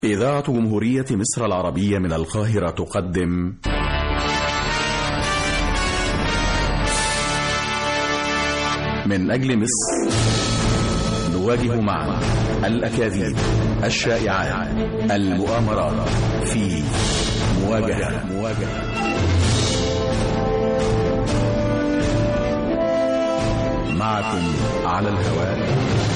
إذاعة جمهورية مصر العربية من القاهرة تقدم من أجل مصر نواجه معا الأكاذيب الشائعات المؤامرات في مواجهة مواجهة معكم على الهواء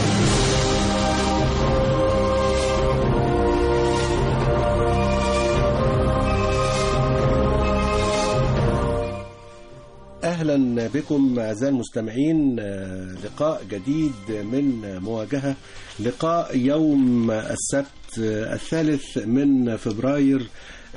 اهلا بكم اعزائي المستمعين لقاء جديد من مواجهه لقاء يوم السبت الثالث من فبراير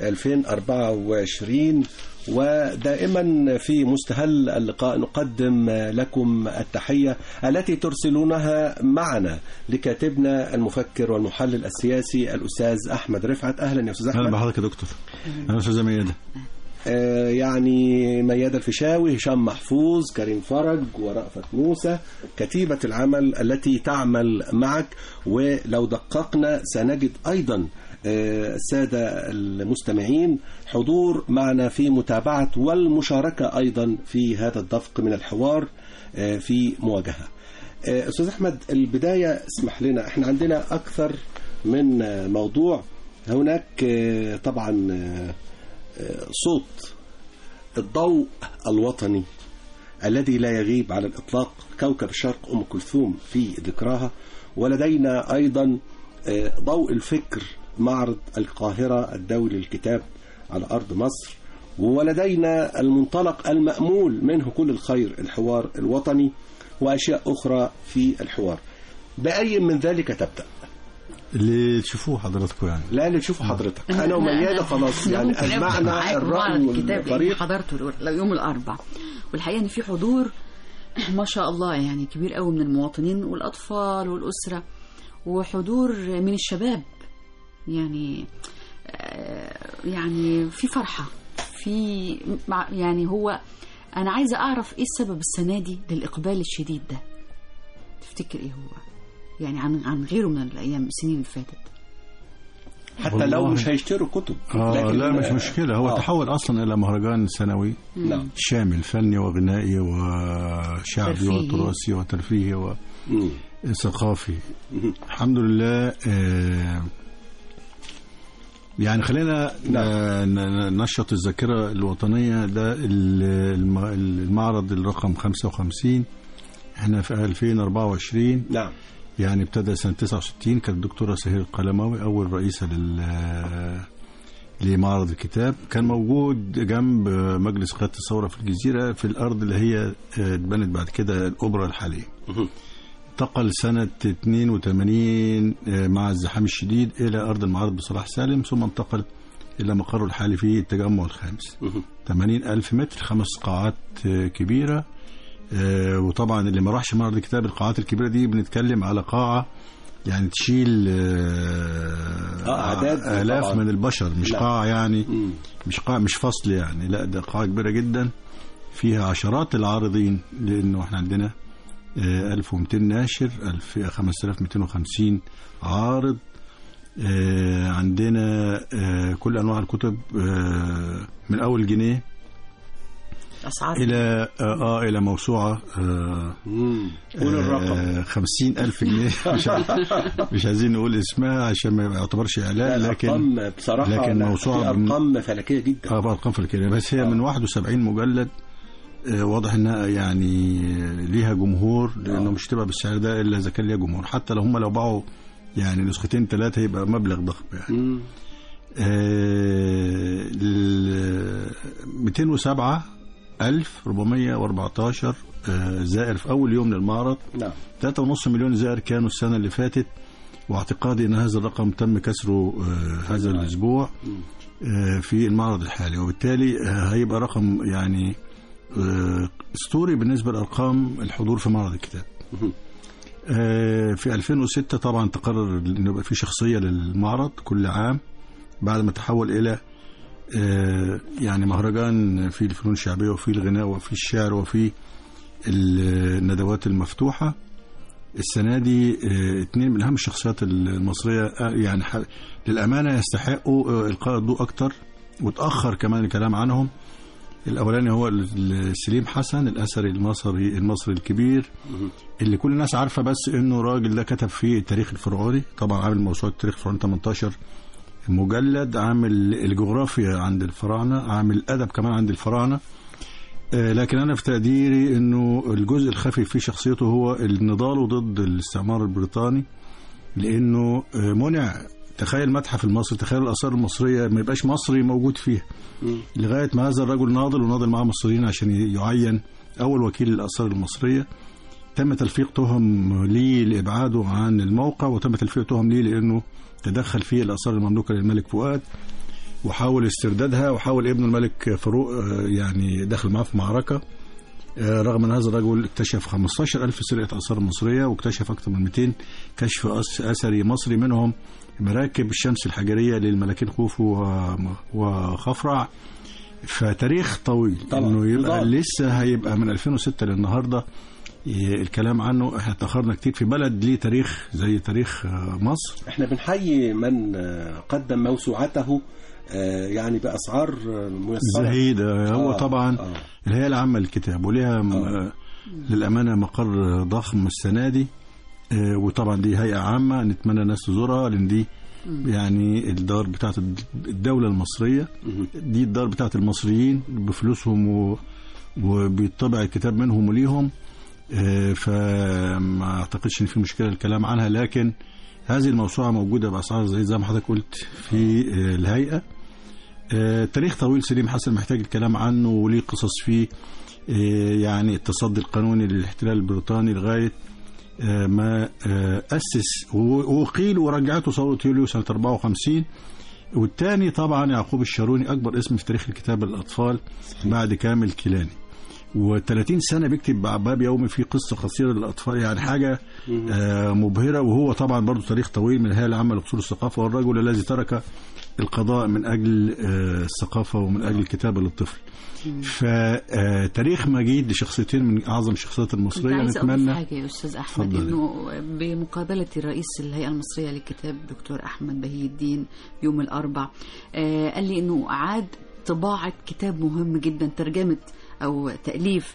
2024 ودائما في مستهل اللقاء نقدم لكم التحية التي ترسلونها معنا لكاتبنا المفكر والمحلل السياسي الأستاذ أحمد رفعت أهلا يا أستاذ أحمد اهلا بحضرتك يا دكتور اهلا استاذه ميادة آه، يعني ميادة الفيشاوي هشام محفوظ كريم فرج ورأفت موسى كتيبة العمل التي تعمل معك ولو دققنا سنجد أيضا آه، السادة المستمعين حضور معنا في متابعة والمشاركة أيضا في هذا الدفق من الحوار آه، في مواجهة آه، أستاذ أحمد البداية اسمح لنا احنا عندنا أكثر من آه، موضوع هناك آه، طبعا آه، صوت الضوء الوطني الذي لا يغيب على الإطلاق كوكب الشرق أم كلثوم في ذكراها ولدينا أيضا آه، ضوء الفكر معرض القاهرة الدولي للكتاب على أرض مصر ولدينا المنطلق المأمول منه كل الخير الحوار الوطني وأشياء أخرى في الحوار بأي من ذلك تبدأ اللي تشوفوه حضراتكم يعني لا اللي تشوفه حضرتك أنا وميادة خلاص أنا يعني ممكن أبدأ أجمعنا معاك الرأي معرض الكتاب اللي والطريق حضرته يوم الأربع والحقيقة إن في حضور ما شاء الله يعني كبير قوي من المواطنين والأطفال والأسرة وحضور من الشباب يعني آه، يعني في فرحة في مع- يعني هو أنا عايزة أعرف إيه السبب السنة دي للإقبال الشديد ده تفتكر إيه هو يعني عن عن غيره من الأيام السنين اللي فاتت حتى لو والله. مش هيشتروا كتب آه لكن- لا مش مشكله هو آه. تحول اصلا الى مهرجان سنوي نعم شامل فني وغنائي وشعبي ترفيهي. وتراثي وترفيهي مم. وثقافي مم. الحمد لله آه، يعني خلينا ن- ن- ننشط الذاكره الوطنيه ده ال- الم- المعرض الرقم 55 احنا في 2024 نعم يعني ابتدى سنة 69 كانت الدكتورة سهير القلماوي أول رئيسة لل لمعرض الكتاب كان موجود جنب مجلس قيادة الثورة في الجزيرة في الأرض اللي هي اتبنت بعد كده الأوبرا الحالية مهم. انتقل سنة 82 مع الزحام الشديد إلى أرض المعارض بصلاح سالم ثم انتقل إلى مقره الحالي في التجمع الخامس مهم. 80 ألف متر خمس قاعات آه، كبيرة آه، وطبعا اللي ما راحش معرض الكتاب القاعات الكبيرة دي بنتكلم على قاعة يعني تشيل آه، آه، أعداد آلاف طبعاً. من البشر مش لا. قاعة يعني مم. مش قاعة مش فصل يعني لا ده قاعة كبيرة جدا فيها عشرات العارضين لأنه احنا عندنا آه، 1200 ناشر 1000 5250 عارض آه، عندنا آه، كل أنواع الكتب آه، من أول جنيه أسعار إلى آه آه، إلى موسوعة آه مم. قول الرقم آه، خمسين ألف جنيه مش, عايز- مش عايزين نقول اسمها عشان ما يعتبرش إعلان لكن الأرقام بصراحة لكن لا، موسوعة في من- أرقام فلكية جدا اه بأرقام فلكية بس هي آه. من 71 مجلد آه، واضح انها يعني ليها جمهور لانه آه. مش تبقى بالسعر ده الا اذا كان ليها جمهور حتى لو هم لو باعوا يعني نسختين ثلاثه يبقى مبلغ ضخم يعني مم. آه، ال- 207 1414 آه، زائر في اول يوم للمعرض نعم 3.5 مليون زائر كانوا السنه اللي فاتت واعتقادي ان هذا الرقم تم كسره آه، هذا الاسبوع مم. آه، في المعرض الحالي وبالتالي آه، هيبقى رقم يعني آه، اسطوري بالنسبه لارقام الحضور في معرض الكتاب. مهم. آه، في 2006 طبعا تقرر انه يبقى في شخصيه للمعرض كل عام بعد ما تحول الى آه، يعني مهرجان في الفنون الشعبيه وفي الغناء وفي الشعر وفي الندوات المفتوحه السنة دي آه، اتنين من أهم الشخصيات المصرية آه، يعني ح- للأمانة يستحقوا آه، إلقاء الضوء أكتر وتأخر كمان الكلام عنهم الأولاني هو ال- سليم حسن الأثري المصري المصري الكبير اللي كل الناس عارفة بس إنه راجل ده كتب فيه التاريخ الفرعوني طبعا عامل موسوعة التاريخ الفرعوني 18 مجلد عامل الجغرافيا عند الفراعنة عامل أدب كمان عند الفراعنة آه، لكن أنا في تقديري إنه الجزء الخفي في شخصيته هو النضال ضد الاستعمار البريطاني لأنه آه، منع تخيل متحف المصري تخيل الآثار المصرية ما يبقاش مصري موجود فيه لغاية ما هذا الرجل ناضل وناضل معاه مصريين عشان يعين أول وكيل للآثار المصرية تم تلفيق تهم ليه لإبعاده عن الموقع وتم تلفيق تهم ليه لأنه تدخل في الآثار المملوكة للملك فؤاد وحاول استردادها وحاول ابنه الملك فاروق آه، يعني دخل معاه في معركة آه، رغم ان هذا الرجل اكتشف 15 ألف سرقة آثار مصرية واكتشف أكثر من 200 كشف أس- أثري مصري منهم مراكب الشمس الحجرية للملاكين خوفو و- وخفرع فتاريخ طويل طبعاً. انه يبقى نضال. لسه هيبقى من 2006 للنهارده ي- الكلام عنه احنا اتاخرنا كتير في بلد ليه تاريخ زي تاريخ آه، مصر احنا بنحيي من آه، قدم موسوعته آه، يعني بأسعار آه، ميسرة زهيد آه، هو آه، طبعا آه. الهيئه العامه للكتاب وليها م- آه. آه، للامانه مقر ضخم السنه دي آه، وطبعا دي هيئه عامه نتمنى الناس تزورها لان دي يعني الدار بتاعت الدوله المصريه دي الدار بتاعت المصريين بفلوسهم و... وبيطبع الكتاب منهم وليهم آه، فما اعتقدش ان في مشكله الكلام عنها لكن هذه الموسوعه موجوده باسعار زي زي ما حضرتك قلت في آه، الهيئه آه، تاريخ طويل سليم حسن محتاج الكلام عنه وليه قصص فيه آه، يعني التصدي القانوني للاحتلال البريطاني لغايه آه، ما آه، اسس و- وقيل ورجعته ثوره يوليو سنه 54 والثاني طبعا يعقوب الشاروني اكبر اسم في تاريخ الكتاب للاطفال بعد كامل كيلاني و30 سنه بيكتب باب يومي في قصه قصيره للاطفال يعني حاجه آه، مبهره وهو طبعا برضو تاريخ طويل من الهيئه العامه لاصول الثقافه والرجل الذي ترك القضاء من اجل آه، الثقافه ومن اجل الكتابه للطفل فتاريخ مجيد لشخصيتين من اعظم الشخصيات كنت المصريه عايزة أضيف نتمنى حاجة يا أستاذ أحمد اتفضلي. إنه بمقابلة الرئيس الهيئة المصرية للكتاب دكتور أحمد بهي الدين يوم الأربع آه قال لي إنه أعاد طباعة كتاب مهم جدا ترجمة أو تأليف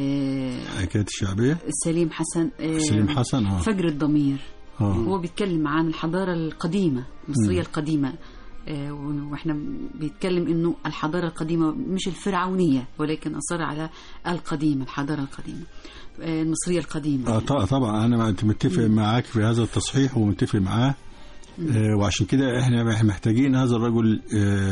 آه حكايه الشعبيه سليم حسن آه سليم حسن اه فجر الضمير اه هو بيتكلم عن الحضارة القديمة المصرية القديمة آه، واحنا بيتكلم انه الحضارة القديمة مش الفرعونية ولكن اصر على القديمة الحضارة القديمة آه، المصرية القديمة آه ط- طبعا انا متفق معاك في هذا التصحيح ومتفق معاه آه وعشان كده احنا إحنا محتاجين هذا الرجل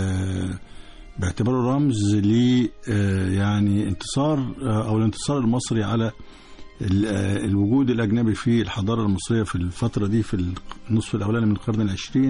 آه باعتباره رمز ل آه يعني انتصار آه او الانتصار المصري على ال- آه، الوجود الاجنبي في الحضاره المصريه في الفتره دي في النصف الاولاني من القرن العشرين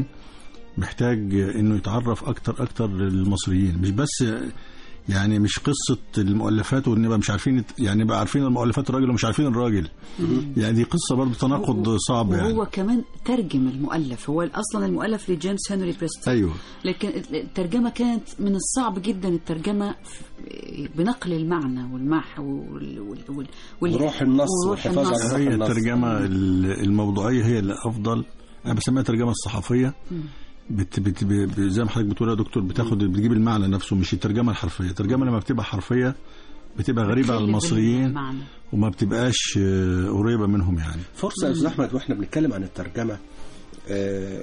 محتاج آه، انه يتعرف اكتر اكتر للمصريين مش بس آه، يعني مش قصه المؤلفات ونبقى مش عارفين يعني نبقى عارفين المؤلفات الراجل ومش عارفين الراجل يعني دي قصه برضه تناقض صعب يعني وهو كمان ترجم المؤلف هو اصلا المؤلف لجيمس هنري بريستون ايوه لكن الترجمه كانت من الصعب جدا الترجمه في- بنقل المعنى والمح وال وال وال وال- وروح النص وروح والحفاظ على النص. روح هي النص. الترجمه ال- الموضوعيه هي اللي افضل انا بسميها الترجمه الصحفيه بت بت ب- زي ما حضرتك بتقول يا دكتور بتاخد بتجيب المعنى نفسه مش الترجمه الحرفيه الترجمه لما بتبقى حرفيه بتبقى غريبه على بتخلي المصريين المعنى. وما بتبقاش آه، قريبه منهم يعني فرصة يا أستاذ أحمد وإحنا بنتكلم عن الترجمة آه،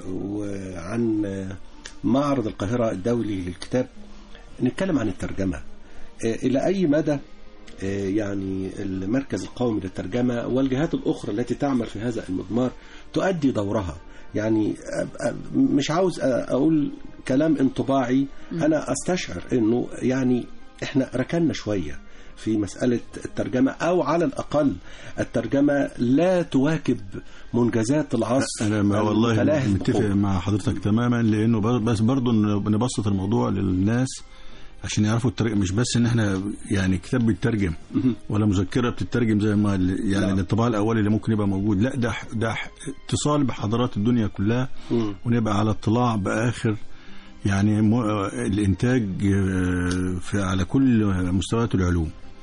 وعن آه، معرض القاهرة الدولي للكتاب نتكلم عن الترجمة آه، إلى أي مدى آه، يعني المركز القومي للترجمة والجهات الأخرى التي تعمل في هذا المضمار تؤدي دورها يعني آه، آه، مش عاوز آه، أقول كلام انطباعي أنا أستشعر أنه يعني إحنا ركنا شوية في مسألة الترجمة أو على الأقل الترجمة لا تواكب منجزات العصر انا ما والله المتلاهي متفق بقوة. مع حضرتك تماما لانه بر- بس برضه نبسط الموضوع للناس عشان يعرفوا الترجمة مش بس ان احنا يعني كتاب بيترجم ولا مذكره بتترجم زي ما ال- يعني لا. الانطباع الاولي اللي ممكن يبقى موجود لا ده ح- ده ح- اتصال بحضارات الدنيا كلها مم. ونبقى على اطلاع باخر يعني م- الانتاج آه، في على كل مستويات العلوم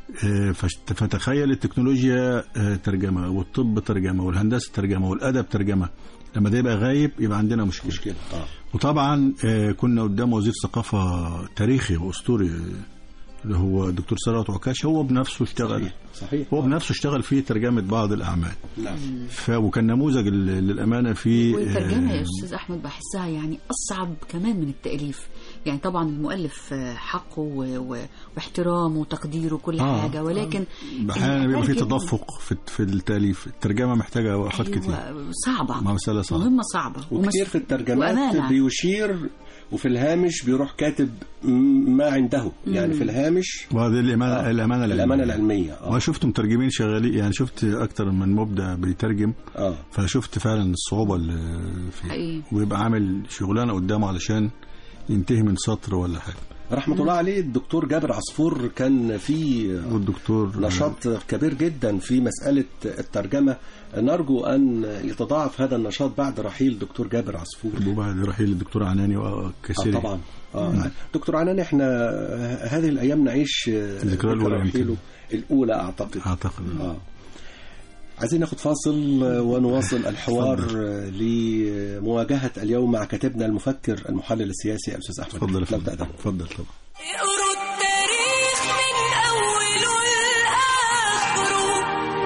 آه، فشت- فتخيل التكنولوجيا آه، ترجمه والطب ترجمه والهندسه ترجمه والادب ترجمه لما ده يبقى غايب يبقى عندنا مشكله مشكله اه وطبعا آه، كنا قدام وزير ثقافه تاريخي واسطوري آه، اللي هو الدكتور ثروت عكاش هو بنفسه اشتغل صحيح صحيح هو بنفسه اشتغل في ترجمه بعض الاعمال نعم ف وكان نموذج لل- للامانه في والترجمة يا آه، أستاذ أحمد بحسها يعني أصعب كمان من التأليف يعني طبعا المؤلف آه، حقه و- و- واحترامه وتقديره وكل آه. حاجة ولكن احيانا بيبقى في الترجمة- تدفق في في التاليف الترجمه محتاجه وقفات كتير أيوة صعبة ما مساله صعبه مهمة صعبة وكتير ومس- في الترجمات وأمانة. بيشير وفي الهامش بيروح كاتب م- ما عنده يعني في الهامش وهذه الامانه آه. الامانه الامانه العلميه العلميه ما اه شفت مترجمين شغالين يعني شفت اكتر من مبدع بيترجم اه فشفت فعلا الصعوبه اللي فيه حقيقي. ويبقى عامل شغلانه قدامه علشان ينتهي من سطر ولا حاجه رحمه الله عليه الدكتور جابر عصفور كان في والدكتور نشاط كبير جدا في مسألة الترجمة نرجو أن يتضاعف هذا النشاط بعد رحيل دكتور جابر عصفور وبعد رحيل الدكتور عناني آه وكثير طبعا آه. دكتور عنان احنا هذه الأيام نعيش الذكرى الأولى يمكن. رحيله الأولى أعتقد اعتقد آه. عايزين ناخد فاصل ونواصل الحوار لمواجهة اليوم مع كاتبنا المفكر المحلل السياسي الأستاذ أحمد اتفضل يا لو فندم تقدم اتفضل طبعا اقروا التاريخ من أوله لآخره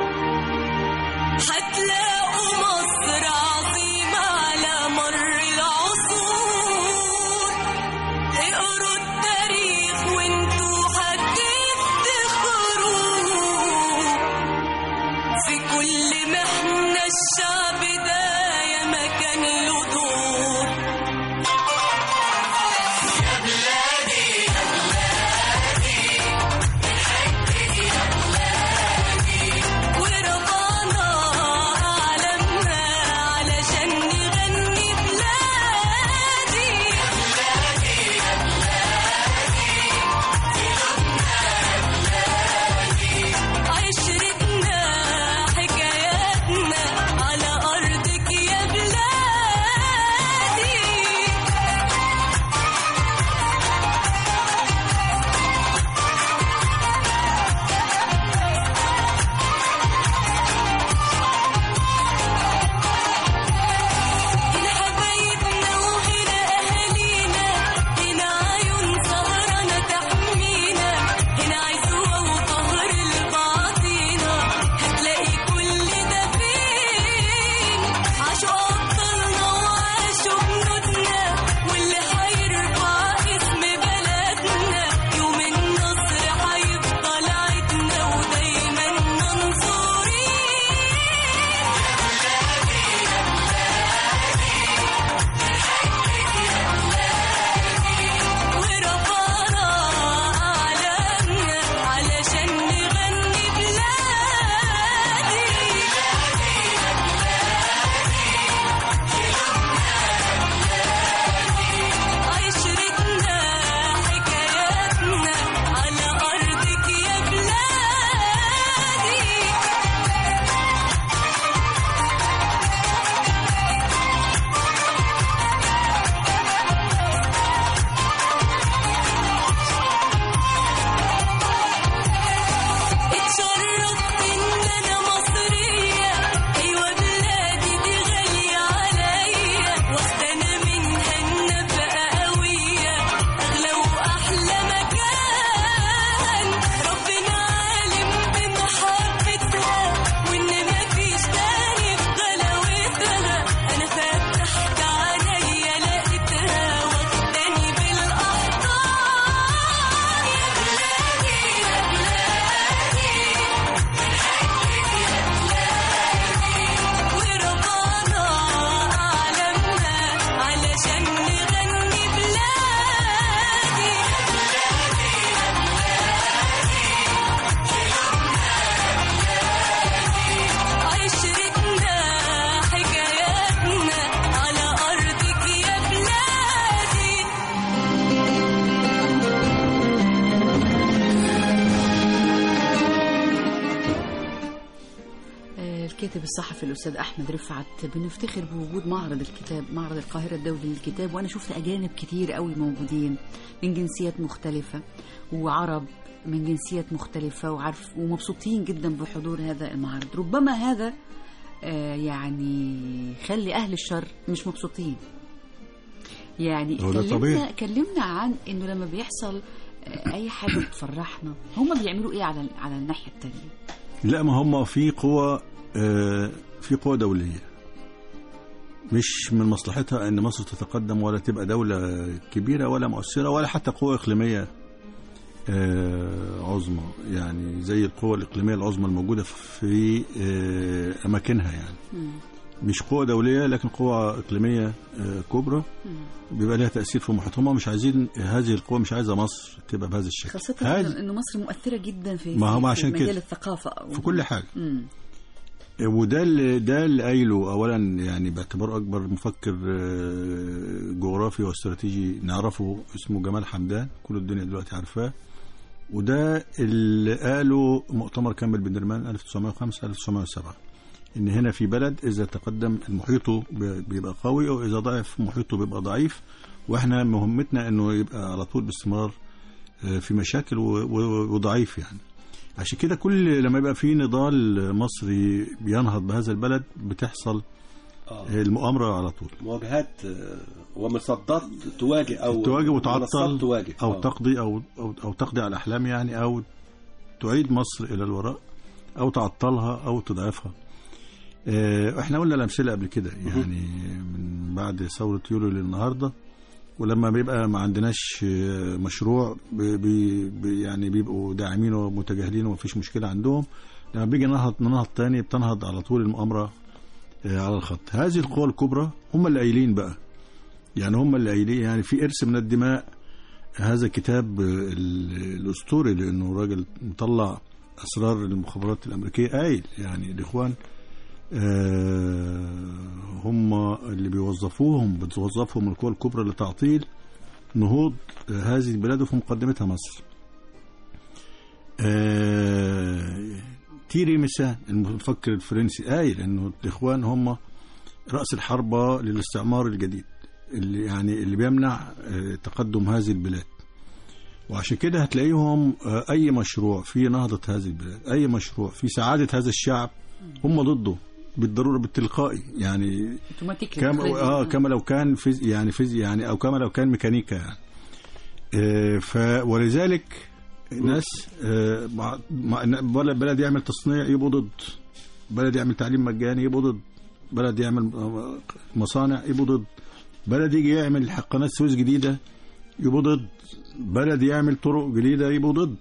هتلاقوا مصر عظيمة على مر العصور اقروا التاريخ وانتوا هتفتخروا في كل محنة الشعب ده يا مكان له دور ورفعنا أعلامنا علشان نغني بلادي عشرتنا حكاياتنا على أرضك يا بلادي هنا حبايبنا وهنا أهالينا هنا عيون سهرانة تحمينا هنا عزوة وطهر لبعضينا هتلاقي كل ده فين عاشوا أبطالنا وعاشوا جنودنا واللي هيرفع اسم بلدنا يوم النصر هيفضل عيدنا ودايما منصورين ورفعنا أعلامنا علشان نغني بلادي عشرتنا حكاياتنا على أرضك يا بلادي اتشرفت ان انا مصرية ايوه بلادي دي غالية عليا واخدانا منها النبقى قوية اغلى واحلى مكان ربنا عالم بمحبتها وان مفيش تاني في غلاوتها انا فتحت عينيا لقيتها واخداني بالاحضان يا بلادي يا ورفعنا أعلامنا علشان نغني بلادي عشرتنا حكاياتنا على أرضك يا بلادي آه، الكاتب الكاتب الصحفي الأستاذ أحمد رفعت بنفتخر بوجود معرض الكتاب معرض القاهرة الدولي للكتاب وأنا شفت أجانب كتير قوي موجودين من جنسيات مختلفة وعرب من جنسيات مختلفة وعارف ومبسوطين جدا بحضور هذا المعرض ربما هذا آه، يعني خلي أهل الشر مش مبسوطين يعني هو ده كلمنا طبيعي. كلمنا عن انه لما بيحصل آه، اي حاجه بتفرحنا هم بيعملوا ايه على على الناحيه التانية لا ما هم في قوى آه، في قوى دولية مش من مصلحتها ان مصر تتقدم ولا تبقى دولة كبيرة ولا مؤثرة ولا حتى قوة اقليمية آه، عظمى يعني زي القوى الاقليمية العظمى الموجودة في آه، اماكنها يعني مم. مش قوة دولية لكن قوة إقليمية آه، كبرى مم. بيبقى لها تأثير في محيطهم هم مش عايزين هذه القوة مش عايزة مصر تبقى بهذا الشكل خاصة هذه انه مصر مؤثرة جدا في ما هو في- عشان في مجال كده. الثقافة في كل حاجة مم. وده اللي ده اللي قايله اولا يعني باعتبار اكبر مفكر آه، جغرافي واستراتيجي نعرفه اسمه جمال حمدان كل الدنيا دلوقتي عارفاه وده اللي قاله مؤتمر كامل بندرمان 1905 1907 ان هنا في بلد اذا تقدم محيطه ب- بيبقى قوي واذا ضعف محيطه بيبقى ضعيف واحنا مهمتنا انه يبقى على طول باستمرار آه، في مشاكل و- و- وضعيف يعني عشان كده كل لما يبقى في نضال مصري بينهض بهذا البلد بتحصل آه. المؤامرة على طول مواجهات آه، ومصدات تواجه او تواجه منصات وتعطل تواجه أو آه. تقضي أو, أو, أو تقضي على الأحلام يعني أو تعيد مصر إلى الوراء أو تعطلها أو تضعفها آه، احنا قلنا الأمثلة قبل كده يعني من بعد ثورة يوليو للنهاردة ولما بيبقى ما عندناش آه، مشروع بي بي بي- يعني بيبقوا داعمين ومتجاهلين ومفيش مشكلة عندهم لما بيجي ننهض ننهض تاني بتنهض على طول المؤامرة آه، على الخط هذه القوى الكبرى هم اللي قايلين بقى يعني هم اللي قايلين يعني في إرث من الدماء هذا كتاب آه، ال- الأسطوري لأنه راجل مطلع أسرار المخابرات الأمريكية قايل يعني الإخوان آه، هم اللي بيوظفوهم بتوظفهم القوى الكبرى لتعطيل نهوض آه، هذه البلاد وفي مقدمتها مصر آه، تيري ميسان المفكر الفرنسي قايل انه الاخوان هم راس الحربه للاستعمار الجديد اللي يعني اللي بيمنع آه، تقدم هذه البلاد وعشان كده هتلاقيهم آه، اي مشروع في نهضه هذه البلاد اي مشروع في سعاده هذا الشعب هم ضده بالضروره بالتلقائي يعني اوتوماتيك كما اه كما لو كان فيز يعني فيز يعني او كما لو كان ميكانيكا يعني آه ف ولذلك ناس آه مع- مع- بلد بلد يعمل تصنيع يبقوا ضد بلد يعمل تعليم مجاني يبقوا ضد بلد يعمل آه، مصانع يبقوا ضد بلد يجي يعمل قناة سويس جديدة يبقوا ضد بلد يعمل طرق جديدة يبقوا ضد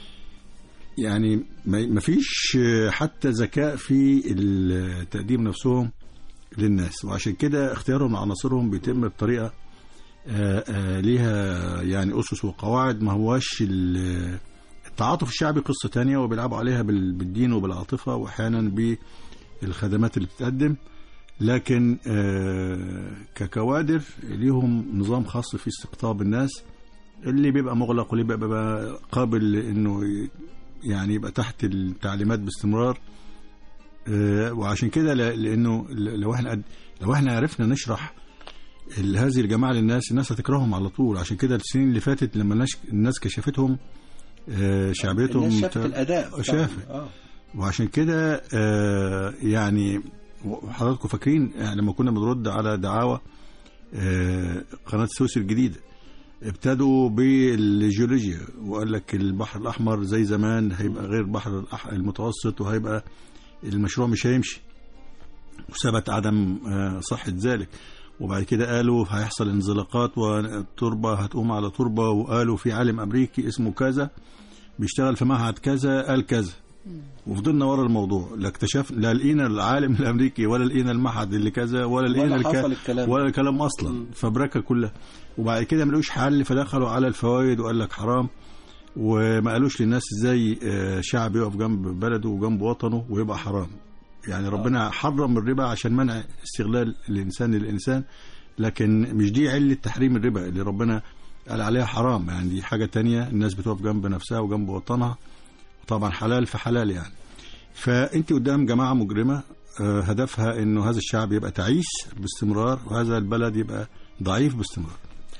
يعني ما ما فيش آه، حتى ذكاء في التقديم نفسهم للناس وعشان كده اختيارهم لعناصرهم بيتم بطريقه آه، آه، ليها يعني اسس وقواعد ما هواش ال- التعاطف الشعبي قصه تانية وبيلعبوا عليها بال- بالدين وبالعاطفه واحيانا بالخدمات اللي بتتقدم لكن آه، ككوادر ليهم نظام خاص في استقطاب الناس اللي بيبقى مغلق واللي بيبقى بيبقى قابل انه ي- يعني يبقى تحت التعليمات باستمرار آه، وعشان كده ل- لانه ل- لو احنا قد- لو احنا عرفنا نشرح ال- هذه الجماعه للناس الناس هتكرههم على طول عشان كده السنين اللي فاتت لما الناس الناس كشفتهم آه، شعبيتهم الناس شافت تا- الاداء بتاعهم. شافت. اه وعشان كده آه، يعني حضراتكم فاكرين يعني لما كنا بنرد على دعاوى آه، قناه السويس الجديده ابتدوا بالجيولوجيا وقال لك البحر الاحمر زي زمان هيبقى غير البحر الأح- المتوسط وهيبقى المشروع مش هيمشي وثبت عدم آه، صحه ذلك وبعد كده قالوا هيحصل انزلاقات والتربه هتقوم على تربه وقالوا في عالم امريكي اسمه كذا بيشتغل في معهد كذا قال كذا وفضلنا ورا الموضوع لا اكتشف لا لقينا العالم الامريكي ولا لقينا المعهد اللي كذا ولا لقينا ولا الك... حصل الكلام ولا الكلام اصلا فبركه كلها وبعد كده ما لقوش حل فدخلوا على الفوائد وقال لك حرام وما قالوش للناس ازاي آه، شعب يقف جنب بلده وجنب وطنه ويبقى حرام يعني ربنا حرم الربا عشان منع استغلال الانسان للانسان لكن مش دي علة تحريم الربا اللي ربنا قال عليها حرام يعني دي حاجة تانية الناس بتقف جنب نفسها وجنب وطنها وطبعا حلال في حلال يعني فانت قدام جماعة مجرمة آه، هدفها انه هذا الشعب يبقى تعيس باستمرار وهذا البلد يبقى ضعيف باستمرار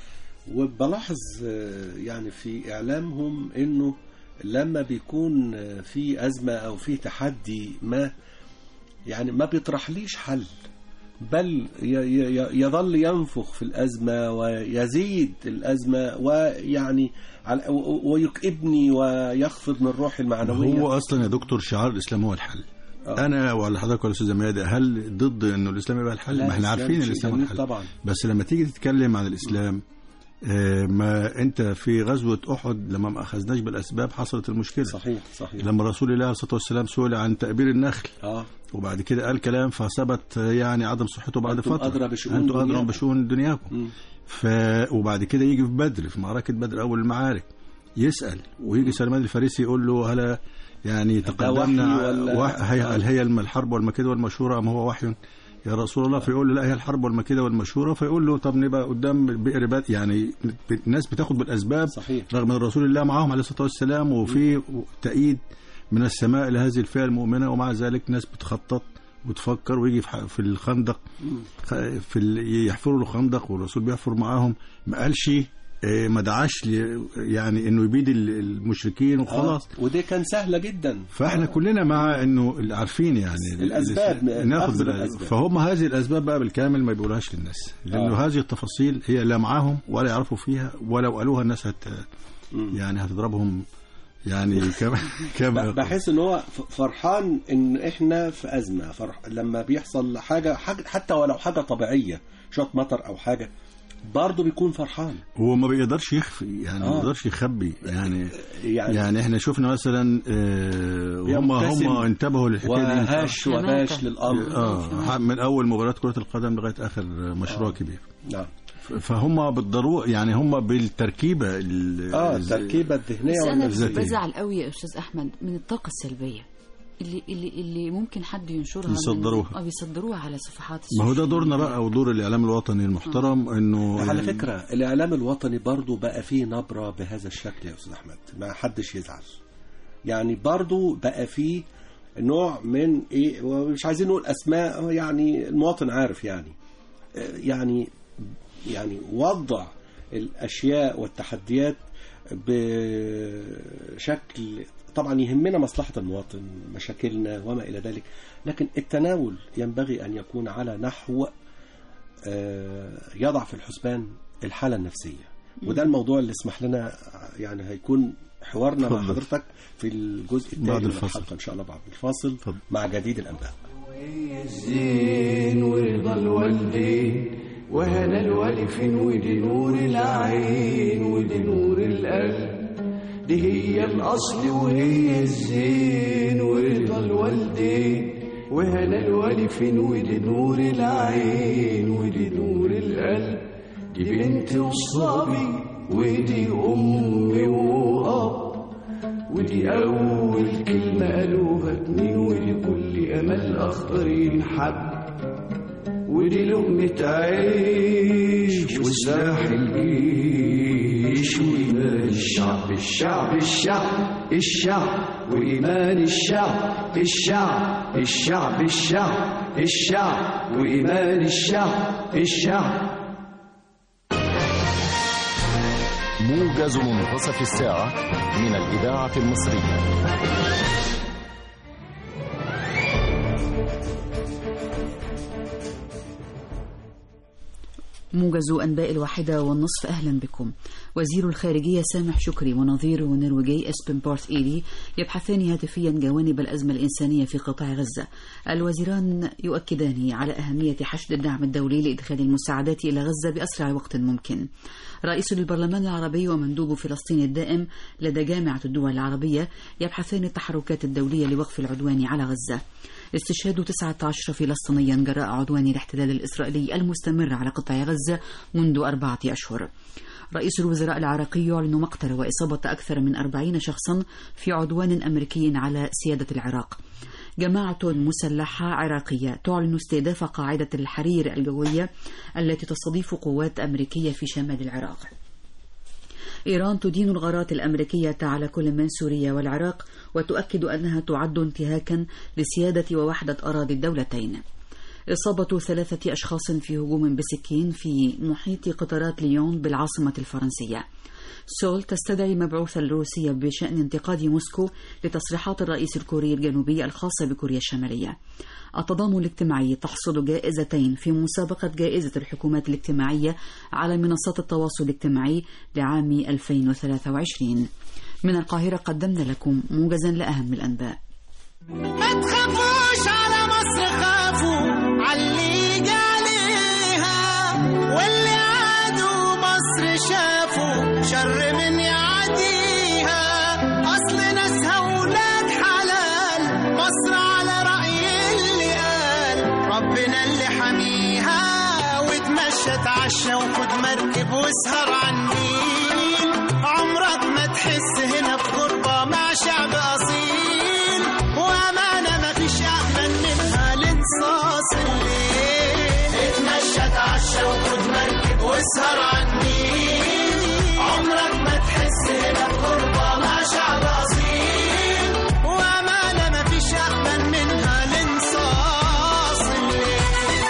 وبلاحظ آه، يعني في إعلامهم إنه لما بيكون آه، في أزمة أو في تحدي ما يعني ما بيطرحليش حل بل ي- ي- ي- يظل ينفخ في الأزمة ويزيد الأزمة ويعني على- و- و- ويكئبني ويخفض من روحي المعنوية هو اصلا يا دكتور شعار الاسلام هو الحل آه. انا ولا حضرتك ولا استاذ ميادة هل ضد انه الاسلام يبقى الحل لا، ما احنا الإسلام عارفين شيء الاسلام هو جميل الحل طبعا بس لما تيجي تتكلم عن الاسلام آه، ما انت في غزوه احد لما ما اخذناش بالاسباب حصلت المشكله صحيح صحيح لما رسول الله عليه الصلاه والسلام سئل عن تأبير النخل اه وبعد كده قال كلام فثبت يعني عدم صحته بعد أنتم فتره أدرى بشؤون انتم ادرى دنياكم. بشؤون دنياكم مم. ف وبعد كده يجي في بدر في معركه بدر اول المعارك يسال ويجي سلمان الفارسي يقول له هل يعني تقدمنا وحي ولا- وح- هي هل هي الحرب والمكيده والمشوره ام هو وحي يا رسول الله فيقول له لا هي الحرب والمكيده والمشوره فيقول له طب نبقى قدام بئر بات يعني الناس بتاخد بالاسباب صحيح رغم ان رسول الله معاهم عليه الصلاه والسلام وفي تأييد من السماء لهذه الفئه المؤمنه ومع ذلك ناس بتخطط وتفكر ويجي في ح- في الخندق خ- في ال- يحفروا له خندق والرسول بيحفر معاهم ما قالش آه، ما دعاش ل- يعني انه يبيد ال- المشركين وخلاص آه. ودي كان سهلة جدا فاحنا كلنا مع انه اللي عارفين يعني الأسباب، ناخد أخذ بالأسباب بالأسباب. فهم هذه الاسباب بقى بالكامل ما بيقولوهاش للناس لانه آه. هذه التفاصيل هي لا معاهم ولا يعرفوا فيها ولو قالوها الناس هت مم. يعني هتضربهم يعني كما كما بحس ان هو ف- فرحان ان احنا في ازمه فرح لما بيحصل حاجه, حاجة حتى ولو حاجه طبيعيه شوط مطر او حاجه برضه بيكون فرحان هو ما بيقدرش يخفي يعني ما آه. بيقدرش يخبي يعني يعني, يعني احنا شفنا مثلا آه، هم بيبتسم هم انتبهوا للحكايه دي إمتى؟ وهاش وباش حماقة. للامر اه من اول مباراه كره القدم لغايه اخر مشروع آه. كبير نعم فهم بالضروره يعني هم بالتركيبه ال- اه ال- التركيبه الذهنيه بس انا والنفسيه الذاتية. بزعل قوي يا استاذ احمد من الطاقه السلبيه اللي اللي اللي ممكن حد ينشرها من- يصدروها. اه بيصدروها على صفحات ما هو ده السوشيال دورنا ميديا. بقى ودور الاعلام الوطني المحترم انه على يعني فكره الاعلام الوطني برضه بقى فيه نبره بهذا الشكل يا استاذ احمد ما حدش يزعل يعني برضه بقى فيه نوع من ايه ومش عايزين نقول اسماء يعني المواطن عارف يعني آه، يعني يعني وضع الاشياء والتحديات بشكل طبعا يهمنا مصلحه المواطن مشاكلنا وما الى ذلك لكن التناول ينبغي ان يكون على نحو آه، يضع في الحسبان الحاله النفسيه وده الموضوع اللي اسمح لنا يعني هيكون حوارنا مع اتفضل. حضرتك في الجزء الثاني بعد من الفاصل. الحلقه ان شاء الله بعد الفاصل اتفضل. مع جديد الانباء الزين ورضا الوالدين وهنا الوالف ودي نور العين ودي نور القلب دي هي الأصل وهي الزين ورضا الوالدين وهنا الوالف ودي نور العين ودي نور القلب دي بنت وصابي ودي أمي وأب ودي أول كلمة قالوها اتنين ولكل أمل أخضر ينحب ودي لقمة عيش وسلاح الجيش وإيمان الشعب الشعب الشعب الشعب وإيمان الشعب الشعب الشعب الشعب الشعب وإيمان الشعب الشعب موجز منتصف الساعة من الإذاعة المصرية موجز أنباء الواحدة والنصف أهلا بكم وزير الخارجية سامح شكري ونظيره النرويجي اسبن بارت إيلي يبحثان هاتفيا جوانب الأزمة الإنسانية في قطاع غزة الوزيران يؤكدان على أهمية حشد الدعم الدولي لإدخال المساعدات إلى غزة بأسرع وقت ممكن رئيس البرلمان العربي ومندوب فلسطين الدائم لدى جامعة الدول العربية يبحثان التحركات الدولية لوقف العدوان على غزة استشهاد 19 فلسطينيا جراء عدوان الاحتلال الإسرائيلي المستمر على قطاع غزة منذ أربعة أشهر رئيس الوزراء العراقي يعلن مقتل وإصابة أكثر من 40 شخصا في عدوان أمريكي على سيادة العراق جماعة مسلحة عراقية تعلن استهداف قاعدة الحرير الجوية التي تستضيف قوات أمريكية في شمال العراق إيران تدين الغارات الأمريكية على كل من سوريا والعراق وتؤكد أنها تعد انتهاكا لسيادة ووحدة أراضي الدولتين إصابة ثلاثة أشخاص في هجوم بسكين في محيط قطارات ليون بالعاصمة الفرنسية سول تستدعي مبعوثا الروسية بشأن انتقاد موسكو لتصريحات الرئيس الكوري الجنوبي الخاصة بكوريا الشمالية التضامن الاجتماعي تحصد جائزتين في مسابقة جائزة الحكومات الاجتماعية على منصات التواصل الاجتماعي لعام 2023 من القاهرة قدمنا لكم موجزا لأهم الأنباء ما تخافوش على مصر خافوا علي عليها واللي عادوا مصر شافوا شر من يعديها اصل ناسها ولاد حلال مصر على رأي اللي قال ربنا اللي حميها وتمشى تعشى وخد مركب واسهر على النيل عمرك ما تحس هنا بغربة مع شعب أصيل وأمانة ما فيش أأمن منها لانصاص الليل اتمشى تعشى وخد مركب واسهر على النيل عمرك ما تحس هنا بغربة مع شعب أصيل وأمانة ما فيش أأمن منها لانصاص الليل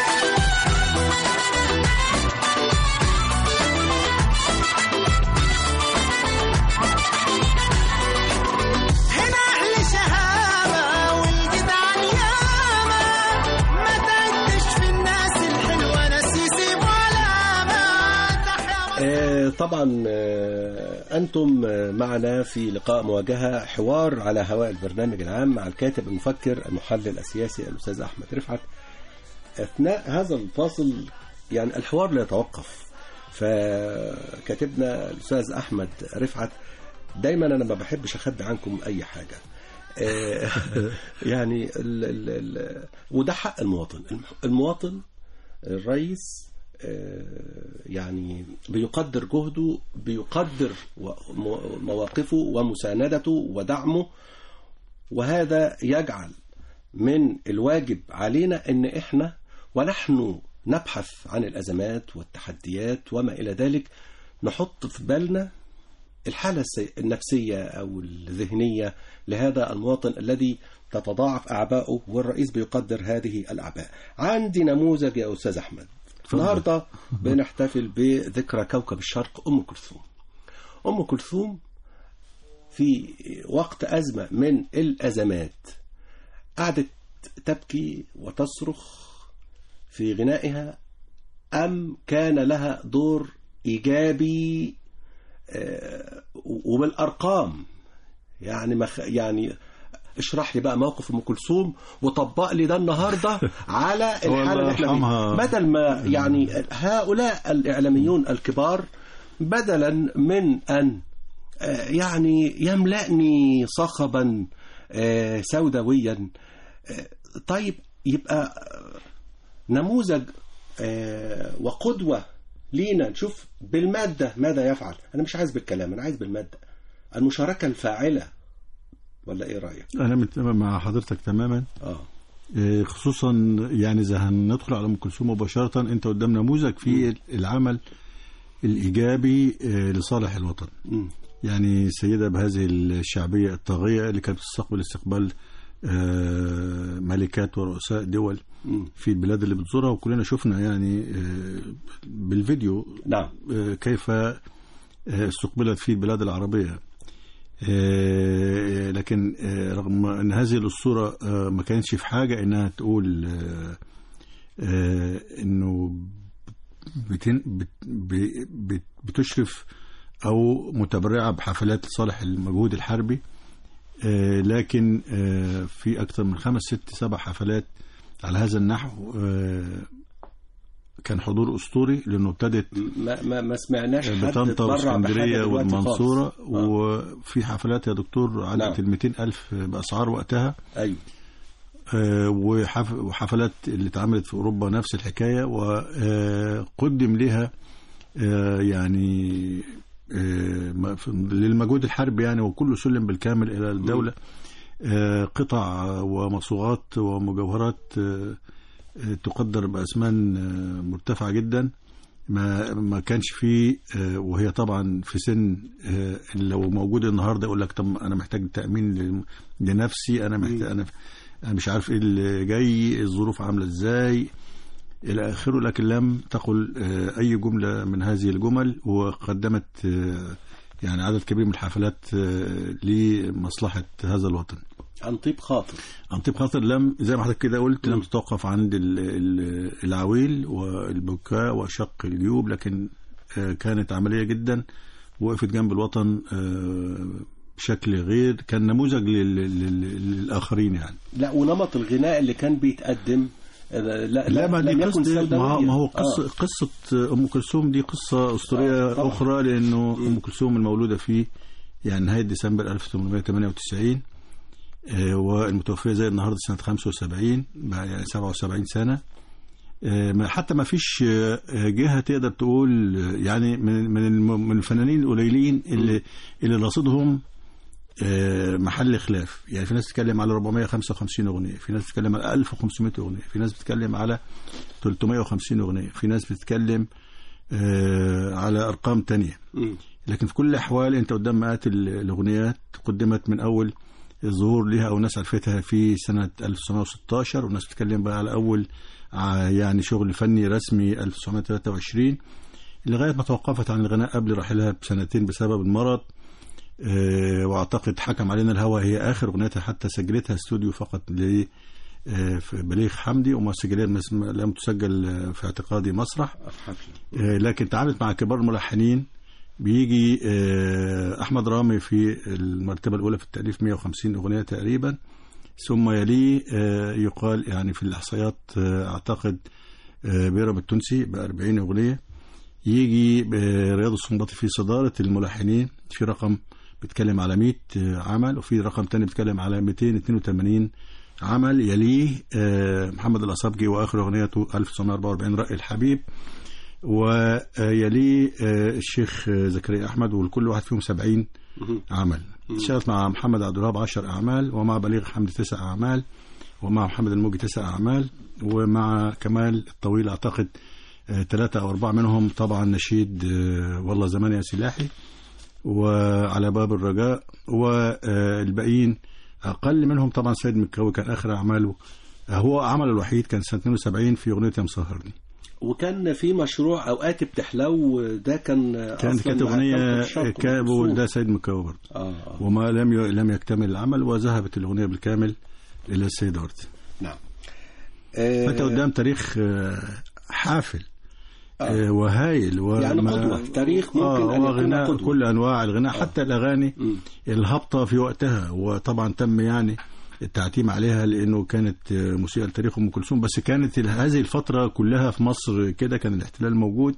هنا أهل شهامة والجدعان ياما ما تعدش في الناس الحلوة ناس يسيبوا علامة تحيا آه، طبعا آه، أنتم آه، معنا في لقاء مواجهة حوار على هواء البرنامج العام مع الكاتب المفكر المحلل السياسي الأستاذ أحمد رفعت أثناء هذا الفاصل يعني الحوار لا يتوقف فكاتبنا الأستاذ أحمد رفعت دايما أنا ما بحبش أخبي عنكم أي حاجة آه، يعني ال ال ال وده حق المواطن المواطن الرئيس آه، يعني بيقدر جهده بيقدر و- مو- مواقفه ومساندته ودعمه وهذا يجعل من الواجب علينا ان احنا ونحن نبحث عن الازمات والتحديات وما الى ذلك نحط في بالنا الحالة السي- النفسية أو الذهنية لهذا المواطن الذي تتضاعف أعباؤه والرئيس بيقدر هذه الأعباء عندي نموذج يا أستاذ أحمد النهاردة بنحتفل بذكرى كوكب الشرق أم كلثوم أم كلثوم في وقت أزمة من الأزمات قعدت تبكي وتصرخ في غنائها أم كان لها دور إيجابي آه، وبالارقام يعني مخ يعني اشرح لي بقى موقف ام كلثوم وطبق لي ده النهارده على الحاله اللي احنا يرحمها. فيها بدل ما يعني هؤلاء الاعلاميون الكبار بدلا من ان آه، يعني يملأني صخبا آه، سوداويا آه، طيب يبقى آه، نموذج آه، وقدوة لينا نشوف بالمادة ماذا يفعل أنا مش عايز بالكلام أنا عايز بالمادة المشاركة الفاعلة ولا إيه رأيك؟ انا متفق مع حضرتك تماما آه إيه، خصوصا يعني اذا هندخل على ام كلثوم مباشره انت قدام نموذج في العمل الايجابي إيه، لصالح الوطن مم. يعني سيده بهذه الشعبيه الطاغيه اللي كانت تستقبل استقبال آه، ملكات ورؤساء دول مم. في البلاد اللي بتزورها وكلنا شفنا يعني آه، بالفيديو نعم آه، كيف آه، استقبلت في البلاد العربية آه، لكن آه، رغم أن هذه الأسطورة آه، ما كانتش في حاجة أنها تقول آه، آه، أنه بتن بت ب- بت بتشرف أو متبرعة بحفلات لصالح المجهود الحربي آه، لكن آه، في أكثر من خمس ست سبع حفلات على هذا النحو آه، كان حضور أسطوري لأنه ابتدت ما, ما, ما سمعناش حد بطنطا اتبرع واسكندريه بحاجة دلوقتي والمنصوره خالص. آه. وفي حفلات يا دكتور عدت نعم. ال 200 ألف بأسعار وقتها أيوه آه، وحف- وحفلات اللي اتعملت في أوروبا نفس الحكاية وقدم لها آه، يعني آه، ما- في- للمجهود الحربي يعني وكله سلم بالكامل إلى الدولة آه، قطع ومصوغات ومجوهرات آه، آه، تقدر بأثمان آه، مرتفعة جدا ما ما كانش فيه آه، وهي طبعا في سن آه، لو موجود النهارده يقول لك طب انا محتاج تامين ل- لنفسي انا محتاج انا انا مش عارف ايه اللي جاي الظروف عامله ازاي الى اخره لكن لم تقل آه، اي جمله من هذه الجمل وقدمت آه، يعني عدد كبير من الحفلات آه، لمصلحه هذا الوطن عن طيب خاطر عن طيب خاطر لم زي ما حضرتك كده قلت لم تتوقف عند ال- ال- العويل والبكاء وشق الجيوب لكن آه، كانت عملية جدا وقفت جنب الوطن آه، بشكل غير كان نموذج لل- لل- للآخرين يعني لا ونمط الغناء اللي كان بيتقدم آه، لا لا ما دي لم يكن قصة ما هو- سوداوية. ما هو قصة آه. قصة أم كلثوم دي قصة أسطورية آه، طبعا. أخرى لأنه أم كلثوم المولودة في يعني نهاية ديسمبر 1898 آه، والمتوفية زي النهاردة سنة 75 بقى يعني 77 سنة آه، ما- حتى ما فيش آه، جهة تقدر تقول آه، يعني من من الم- من الفنانين القليلين اللي اللي رصيدهم آه، محل خلاف يعني في ناس بتتكلم على 455 اغنيه في ناس بتتكلم على 1500 اغنيه في ناس بتتكلم على 350 اغنيه في ناس بتتكلم آه، على ارقام تانية مم. لكن في كل الاحوال انت قدام مئات ال- الاغنيات قدمت من اول الظهور لها او ناس عرفتها في سنه 1916 والناس بتتكلم بقى على اول ع- يعني شغل فني رسمي 1923 لغايه ما توقفت عن الغناء قبل رحيلها بسنتين بسبب المرض آه، واعتقد حكم علينا الهوى هي اخر اغنيتها حتى سجلتها استوديو فقط ل آه، في بليغ حمدي وما سجلها لم تسجل آه، في اعتقادي مسرح حفلة. آه، لكن تعاملت مع كبار الملحنين بيجي آه، احمد رامي في المرتبه الاولى في التاليف 150 اغنيه تقريبا ثم يليه آه، يقال يعني في الاحصائيات آه، اعتقد آه، بيرم التونسي ب 40 اغنيه يجي آه، رياض السنباطي في صداره الملحنين في رقم بيتكلم على 100 عمل وفي رقم تاني بيتكلم على 282 عمل يليه آه، محمد الأصابجي وآخر أغنيته 1944 رأي الحبيب ويليه آه، الشيخ آه، زكريا أحمد والكل واحد فيهم 70 عمل اشتغلت مع محمد عبد الوهاب 10 أعمال ومع بليغ حمدي 9 أعمال ومع محمد الموجي 9 أعمال ومع كمال الطويل أعتقد ثلاثة أو أربعة منهم طبعا نشيد آه، والله زمان يا سلاحي وعلى باب الرجاء والباقيين أقل منهم طبعا سيد مكاوي كان آخر أعماله هو عمله الوحيد كان سنة 72 في أغنية يا مسهرني وكان في مشروع اوقات بتحلو ده كان كان أصلاً كانت مع أغنية كوكب الشرق كابو والرسوم. ده سيد مكاوي برضه اه آه. وما لم ي... لم يكتمل العمل وذهبت الأغنية بالكامل إلى السيد ورد نعم آه، فأنت قدام تاريخ آه، حافل آه، وهايل وما- يعني قدوة تاريخ ممكن آه أن يكون وغناء قدوة. كل انواع الغناء حتى الاغاني مم. الهابطه في وقتها وطبعا تم يعني التعتيم عليها لانه كانت آه، موسيقى لتاريخ ام كلثوم بس كانت ال- هذه الفتره كلها في مصر كده كان الاحتلال موجود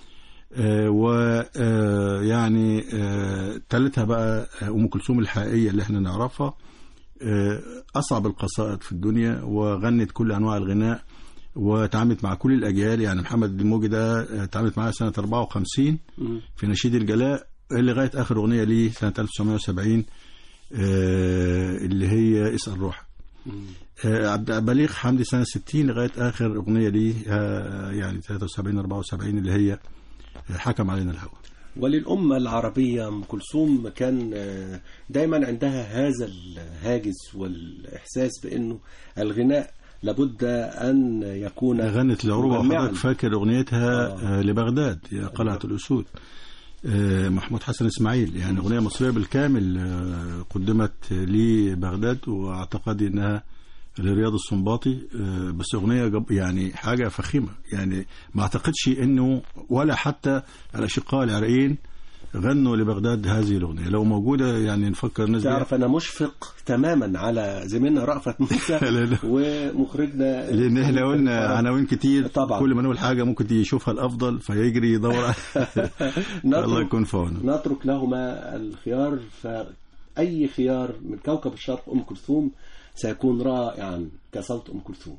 ويعني تالتها بقى آه، ام كلثوم الحقيقيه اللي احنا نعرفها آه، اصعب القصائد في الدنيا وغنت كل انواع الغناء وتعاملت مع كل الاجيال يعني محمد الموجي ده آه، تعاملت معاه سنه 54 مم. في نشيد الجلاء لغايه اخر اغنيه ليه سنه 1970 آه، اللي هي اسال روح آه، عبد بليغ حمدي سنه 60 لغايه اخر اغنيه ليه آه، يعني 73 74 اللي هي آه، حكم علينا الهوى وللأمة العربية أم كلثوم كان آه، دايما عندها هذا الهاجس والإحساس بأنه الغناء لابد أن يكون غنت العروبه مجمعاً. وحضرتك فاكر اغنيتها آه. آه، لبغداد يا قلعه الاسود آه، محمود حسن اسماعيل يعني اغنيه مصريه بالكامل آه، قدمت لبغداد واعتقد انها لرياض السنباطي آه، بس اغنيه جب يعني حاجه فخيمه يعني ما اعتقدش انه ولا حتى الاشقاء العراقيين غنوا لبغداد هذه الاغنيه لو موجوده يعني نفكر الناس بيها. تعرف أنا مشفق تماما على زميلنا رأفت موسى لا، لا. ومخرجنا لان احنا قلنا عناوين كتير طبعا. كل ما نقول حاجه ممكن يشوفها الافضل فيجري يدور على- الله يكون في عونه نترك لهما الخيار فأي خيار من كوكب الشرق أم كلثوم سيكون رائعا كصوت أم كلثوم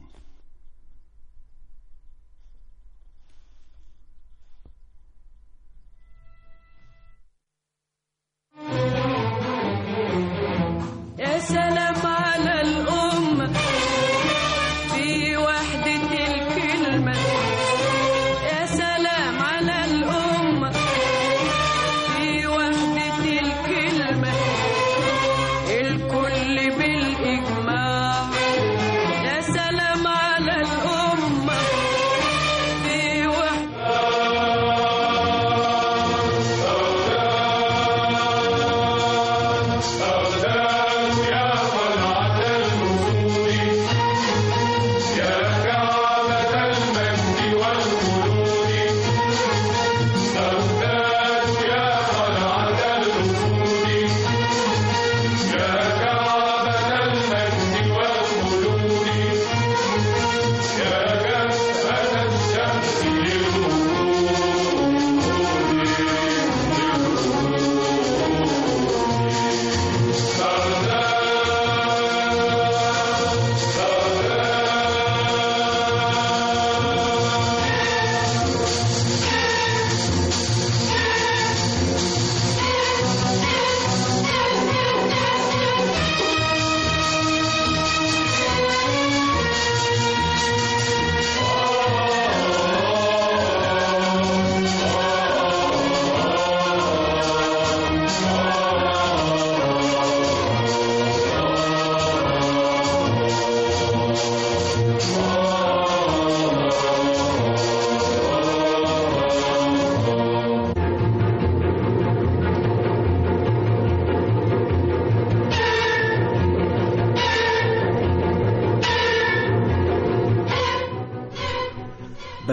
يا سلام على الأمة في وحدة الكلمة يا سلام على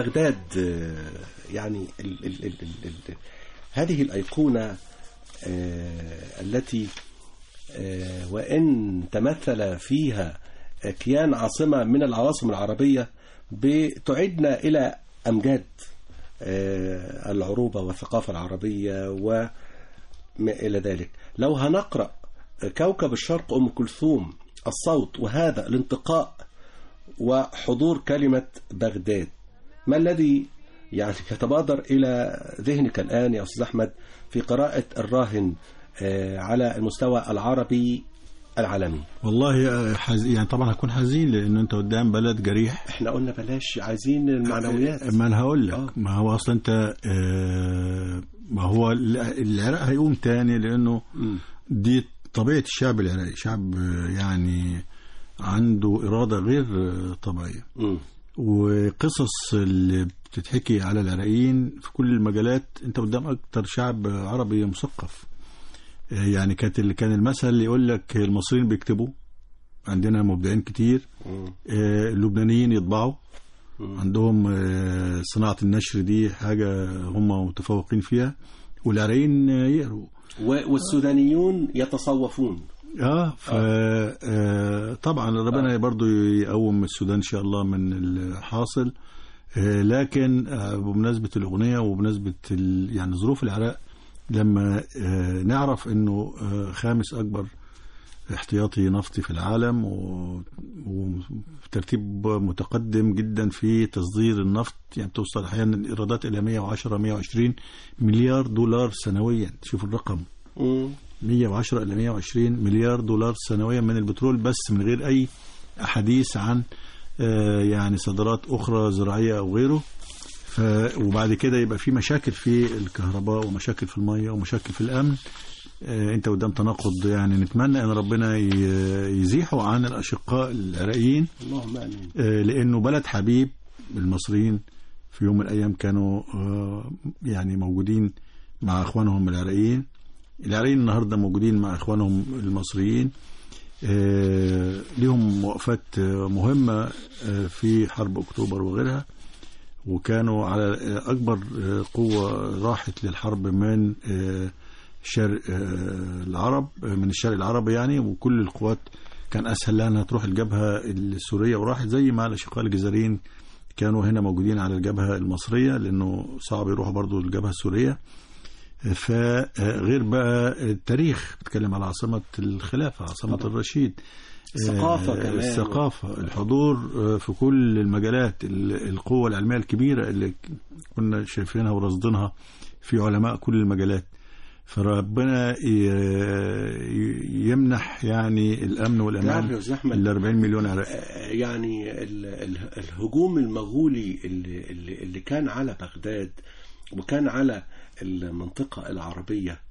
بغداد آه، يعني ال ال ال ال ال هذه الأيقونة آه، التي آه، وإن تمثل فيها كيان عاصمة من العواصم العربية بتعيدنا إلى أمجاد آه، العروبة والثقافة العربية وما إلى ذلك لو هنقرأ كوكب الشرق أم كلثوم الصوت وهذا الانتقاء وحضور كلمة بغداد ما الذي يعني يتبادر إلى ذهنك الآن يا أستاذ أحمد في قراءة الراهن آه، على المستوى العربي العالمي والله آه، حز... يعني طبعا هكون حزين لأن أنت قدام بلد جريح احنا قلنا بلاش عايزين المعنويات ما انا هقول لك آه. ما هو اصلا انت آه، ما هو ال- العراق هيقوم تاني لانه مم. دي طبيعه الشعب العراقي شعب آه، يعني عنده اراده غير آه، طبيعيه مم. وقصص اللي بتتحكي على العراقيين في كل المجالات انت قدام اكتر شعب عربي مثقف آه، يعني كانت اللي كان المثل اللي يقول لك المصريين بيكتبوا عندنا مبدعين كتير مم. آه، اللبنانيين يطبعوا مم. عندهم آه، صناعة النشر دي حاجة هم متفوقين فيها والعراقيين آه، يقروا و- والسودانيون يتصوفون اه ف آه، طبعا ربنا برضو يقوم السودان ان شاء الله من الحاصل آه، لكن آه، بمناسبة الأغنية وبمناسبة ال- يعني ظروف العراق لما آه، نعرف انه آه، خامس اكبر احتياطي نفطي في العالم و- وترتيب متقدم جدا في تصدير النفط يعني توصل احيانا الايرادات الى 110 120 مليار دولار سنويا شوف الرقم مم. 110 الى 120 مليار دولار سنويا من البترول بس من غير اي حديث عن آه، يعني صادرات اخرى زراعيه او غيره ف وبعد كده يبقى في مشاكل في الكهرباء ومشاكل في الميه ومشاكل في الامن آه، انت قدام تناقض يعني نتمنى ان ربنا ي- يزيحه عن الاشقاء العراقيين اللهم امين آه، لانه بلد حبيب المصريين في يوم من الايام كانوا آه، يعني موجودين مع اخوانهم العراقيين العراقيين النهارده موجودين مع اخوانهم المصريين آه، ليهم وقفات آه، مهمه آه، في حرب اكتوبر وغيرها وكانوا على آه، اكبر آه، قوه راحت للحرب من آه، شرق آه، العرب آه، من الشرق العربي يعني وكل القوات كان اسهل لها انها تروح الجبهه السوريه وراحت زي ما الاشقاء الجزائريين كانوا هنا موجودين على الجبهه المصريه لانه صعب يروحوا برضو الجبهه السوريه فغير بقى التاريخ بتكلم على عاصمه الخلافه عاصمه طبعا. الرشيد الثقافة آه، كمان. الثقافة الحضور آه، في كل المجالات ال- القوة العلمية الكبيرة اللي كنا شايفينها ورصدينها في علماء كل المجالات فربنا ي- ي- يمنح يعني الأمن تعرف يا والأمان أستاذ أحمد ل 40 مليون عراقي آه، يعني ال- ال- الهجوم المغولي اللي, اللي اللي كان على بغداد وكان على المنطقة العربية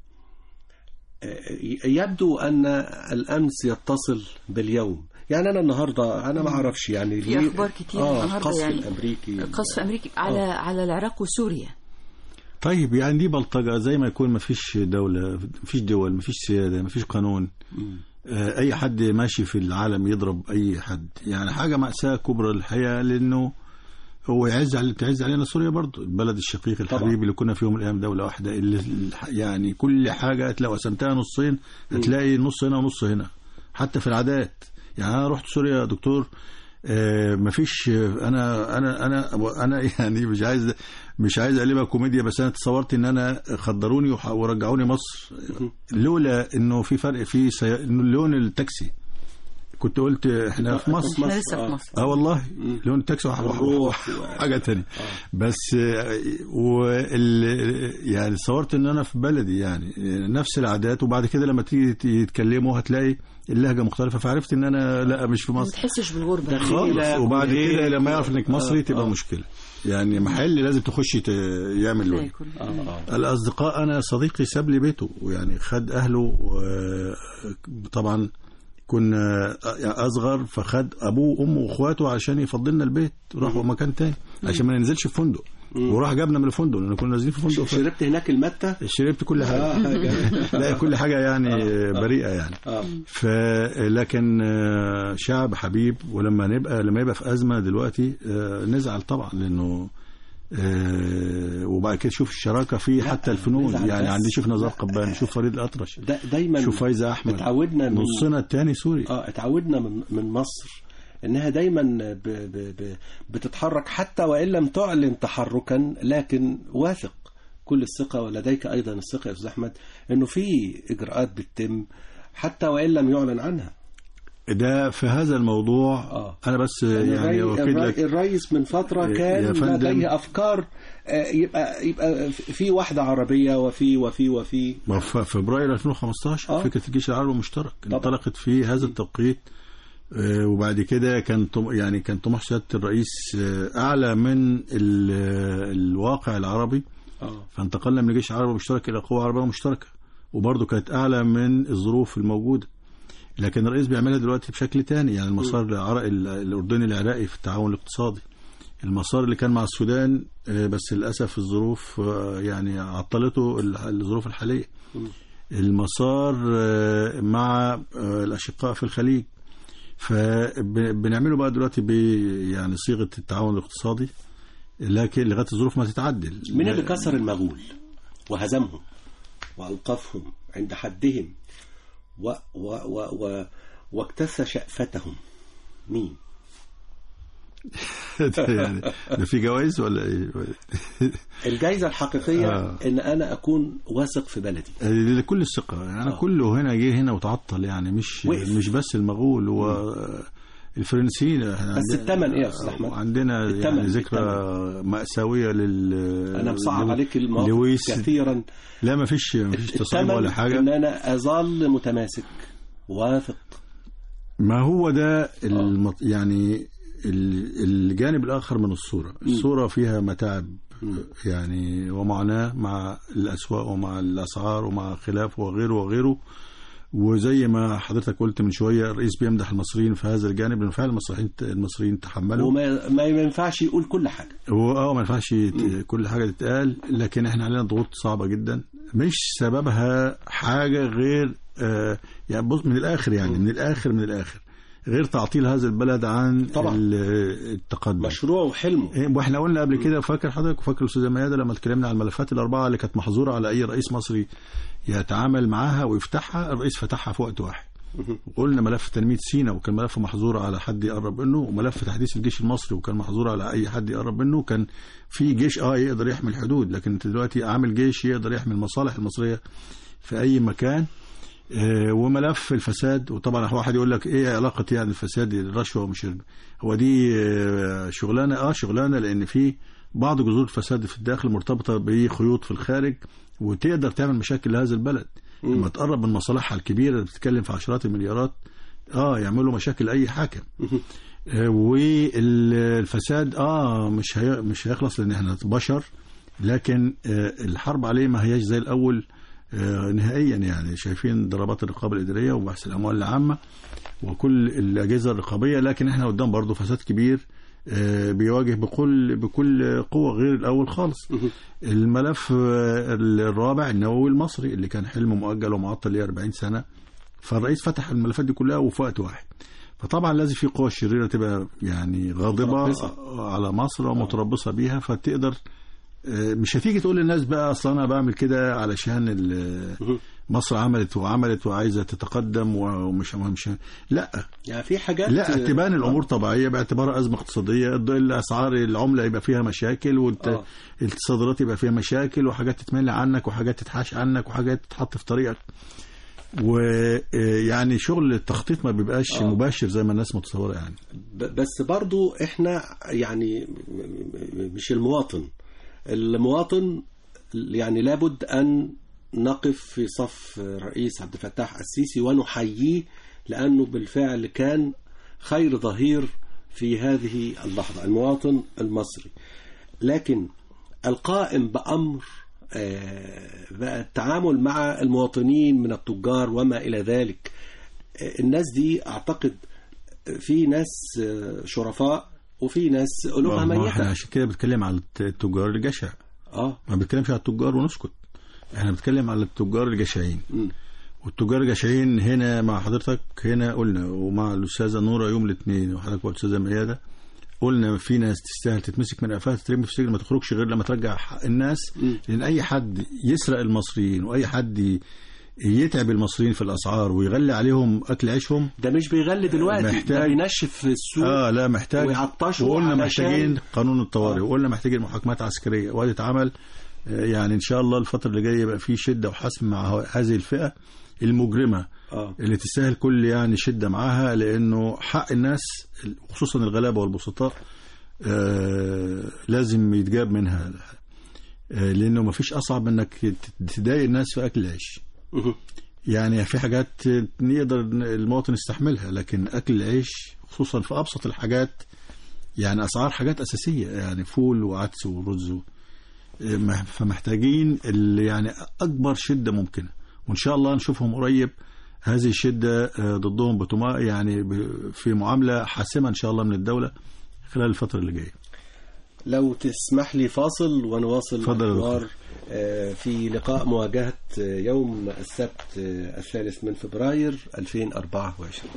آه، يبدو أن الأمس يتصل باليوم يعني أنا النهاردة أنا ما أعرفش يعني في ليه- أخبار كتير آه النهاردة القصف يعني. الأمريكي قصف امريكي على على العراق وسوريا طيب يعني دي بلطجة زي ما يكون ما فيش دولة ما فيش دول ما فيش سيادة ما فيش قانون مم. آه، اي حد ماشي في العالم يضرب اي حد يعني حاجه ماساه كبرى الحقيقه لانه هو يعز على تعز علينا سوريا برضه البلد الشقيق الحبيب طبعا. اللي كنا في يوم من الايام دوله واحده اللي يعني كل حاجه لو قسمتها نصين هتلاقي نص هنا ونص هنا حتى في العادات يعني انا رحت سوريا يا دكتور آه، مفيش انا انا انا انا يعني مش عايز مش عايز اقلبها كوميديا بس انا تصورت ان انا خدروني وح- ورجعوني مصر لولا انه في فرق في سي... انه لون التاكسي كنت قلت احنا في مصر احنا لسه في مصر اه والله لون التاكسي وح- وح- والروح. حاجه تانية بس آه، وال يعني تصورت ان انا في بلدي يعني نفس العادات وبعد كده لما تيجي يتكلموا هتلاقي اللهجه مختلفه فعرفت ان انا لا مش في ما مصر تحسش بالغربة داخل. خالص لا، وبعد وليه؟ كده لما يعرف انك مصري آه، تبقى آه. مشكله يعني محل لازم تخش ت- يعمل له ياكل. آه آه. الاصدقاء انا صديقي ساب لي بيته ويعني خد اهله و- طبعا كنا اصغر فخد ابوه وامه واخواته عشان يفضلنا البيت راحوا مكان تاني عشان ما ننزلش في فندق وراح جابنا من الفندق لان كنا نازلين في فندق ف- شربت هناك المتة شربت كل حاجه آه جميل. لا كل حاجه يعني بريئه يعني آه. ف لكن آه، شعب حبيب ولما نبقى لما يبقى في ازمه دلوقتي آه، نزعل طبعا لانه آه، وبعد كده شوف الشراكه في لا، حتى الفنون نزعل يعني بس. عندي شوف نزار لا، قباني شوف فريد الاطرش دا دايما شوف فايزه احمد اتعودنا من نصنا الثاني سوري اه اتعودنا من من مصر انها دايما ب ب ب بتتحرك حتى وان لم تعلن تحركا لكن واثق كل الثقه ولديك ايضا الثقه يا استاذ احمد انه في اجراءات بتتم حتى وان لم يعلن عنها ده في هذا الموضوع آه. انا بس يعني يعني الري- اوكد الري- لك الرئيس من فتره يا كان فندم. لديه افكار آه، يبقى يبقى في واحده عربيه وفي وفي وفي ما في فبراير 2015 آه. فكره الجيش العربي المشترك طبعا. انطلقت في هذا التوقيت آه، وبعد كده كان طم يعني كان طموح سياده الرئيس آه، اعلى من ال- آه، الواقع العربي اه فانتقلنا من الجيش العربي المشترك الى قوه عربيه مشتركه وبرضه كانت اعلى من الظروف الموجوده لكن الرئيس بيعملها دلوقتي بشكل تاني يعني المسار العرق الاردني العراقي في التعاون الاقتصادي المسار اللي كان مع السودان آه، بس للاسف الظروف آه، يعني عطلته ال- الظروف الحاليه المسار آه، مع آه، الاشقاء في الخليج فبنعمله بقى دلوقتي ب يعني صيغه التعاون الاقتصادي لكن لغايه الظروف ما تتعدل مين اللي كسر المغول وهزمهم وأوقفهم عند حدهم و و و و واكتث شأفتهم مين؟ يعني ده في جوائز ولا ايه؟ الجائزة الحقيقية آه. إن أنا أكون واثق في بلدي لكل الثقة يعني آه. كله هنا جه هنا وتعطل يعني مش وقف. مش بس المغول هو الفرنسيين احنا بس عندنا- التمن إيه يا أستاذ أحمد؟ عندنا التمن، يعني ذكرى مأساوية لل أنا بصعب لو- عليك المواقف لويس كثيرا لا ما فيش ما فيش تصعيب الثمن ولا حاجة إن أنا أظل متماسك واثق ما هو ده المط... يعني ال- الجانب الآخر من الصورة الصورة فيها متاعب يعني ومعاناة مع الأسواق ومع الأسعار ومع خلاف وغيره وغيره وزي ما حضرتك قلت من شوية الرئيس بيمدح المصريين في هذا الجانب لأن فعلا المصريين المصريين تحملوا وما ما ينفعش يقول كل حاجة هو اه ما ينفعش يت- كل حاجه تتقال لكن احنا علينا ضغوط صعبه جدا مش سببها حاجه غير آه يعني بص من الاخر يعني من الاخر من الاخر غير تعطيل هذا البلد عن طبعا. ال- التقدم مشروع وحلمه إيه، واحنا قلنا قبل كده فاكر حضرتك وفاكر الاستاذه ميادة لما اتكلمنا عن الملفات الاربعه اللي كانت محظوره على اي رئيس مصري يتعامل معاها ويفتحها الرئيس فتحها في وقت واحد وقلنا ملف تنميه سينا وكان ملف محظور على حد يقرب منه وملف تحديث الجيش المصري وكان محظور على اي حد يقرب منه كان في جيش اه يقدر يحمي الحدود لكن انت دلوقتي عامل جيش يقدر يحمي المصالح المصريه في اي مكان آه، وملف الفساد وطبعا واحد يقول لك ايه علاقه يعني الفساد الرشوه ومش الربا هو دي آه، شغلانه اه شغلانه لان في بعض جذور الفساد في الداخل مرتبطه بخيوط في الخارج وتقدر تعمل مشاكل لهذا البلد لما تقرب من مصالحها الكبيره اللي بتتكلم في عشرات المليارات اه يعملوا مشاكل اي حاكم آه، والفساد اه مش هي مش هيخلص لان احنا بشر لكن آه، الحرب عليه ما هياش زي الاول آه، نهائيا يعني شايفين ضربات الرقابه الاداريه وبحث الاموال العامه وكل الاجهزه الرقابيه لكن احنا قدام برضه فساد كبير آه، بيواجه بكل بكل قوه غير الاول خالص الملف آه، الرابع النووي المصري اللي كان حلم مؤجل ومعطل ليه 40 سنه فالرئيس فتح الملفات دي كلها وفي وقت واحد فطبعا لازم في قوى شريره تبقى يعني غاضبه متربصة. على مصر ومتربصه بيها فتقدر آه، مش هتيجي تقول للناس بقى اصل انا بعمل كده علشان ال- مصر عملت وعملت وعايزه تتقدم ومش مش لا يعني في حاجات لا تبان الامور طبيعيه باعتبارها ازمه اقتصاديه الد- الاسعار العمله يبقى فيها مشاكل آه. والصادرات يبقى فيها مشاكل وحاجات تتمنع عنك وحاجات تتحاش عنك وحاجات تتحط في طريقك ويعني شغل التخطيط ما بيبقاش آه. مباشر زي ما الناس متصوره يعني ب- بس برضو احنا يعني م- م- مش المواطن المواطن يعني لابد ان نقف في صف رئيس عبد الفتاح السيسي ونحييه لانه بالفعل كان خير ظهير في هذه اللحظه المواطن المصري لكن القائم بامر آه، بقى التعامل مع المواطنين من التجار وما الى ذلك آه، الناس دي اعتقد في ناس آه، شرفاء وفي ناس قلوبها ما احنا ميته عشان كده بنتكلم على التجار الجشع اه ما بنتكلمش على التجار ونسكت احنا بنتكلم على التجار الجشعين مم. والتجار الجشعين هنا مع حضرتك هنا قلنا ومع الاستاذه نوره يوم الاثنين وحضرتك والاستاذه مياده قلنا في ناس تستاهل تتمسك من قفاها تترمي في السجن ما تخرجش غير لما ترجع حق الناس لان اي حد يسرق المصريين واي حد ي- يتعب المصريين في الاسعار ويغلي عليهم اكل عيشهم ده مش بيغلي دلوقتي ده محتاج- بينشف في السوق اه لا محتاج ويعطشوا وقلنا علشان- محتاجين قانون الطوارئ آه. وقلنا محتاجين محاكمات عسكريه وادي اتعمل آه، يعني ان شاء الله الفتره اللي جايه يبقى في شده وحسم مع ه- هذه الفئه المجرمه اه اللي تستاهل كل يعني شده معاها لانه حق الناس خصوصا الغلابه والبسطاء آه لازم يتجاب منها آه لانه ما فيش اصعب من انك ت- تضايق الناس في اكل العيش مهم. يعني في حاجات يقدر المواطن يستحملها لكن اكل العيش خصوصا في ابسط الحاجات يعني اسعار حاجات اساسيه يعني فول وعدس ورز و- مح- فمحتاجين اللي يعني اكبر شده ممكنه وان شاء الله نشوفهم قريب هذه الشده آه، ضدهم بتما يعني ب- في معامله حاسمه ان شاء الله من الدوله خلال الفتره اللي جايه لو تسمح لي فاصل ونواصل اتفضل يا الحوار دكتور. آه، في لقاء مواجهة آه، يوم السبت آه، الثالث من فبراير 2024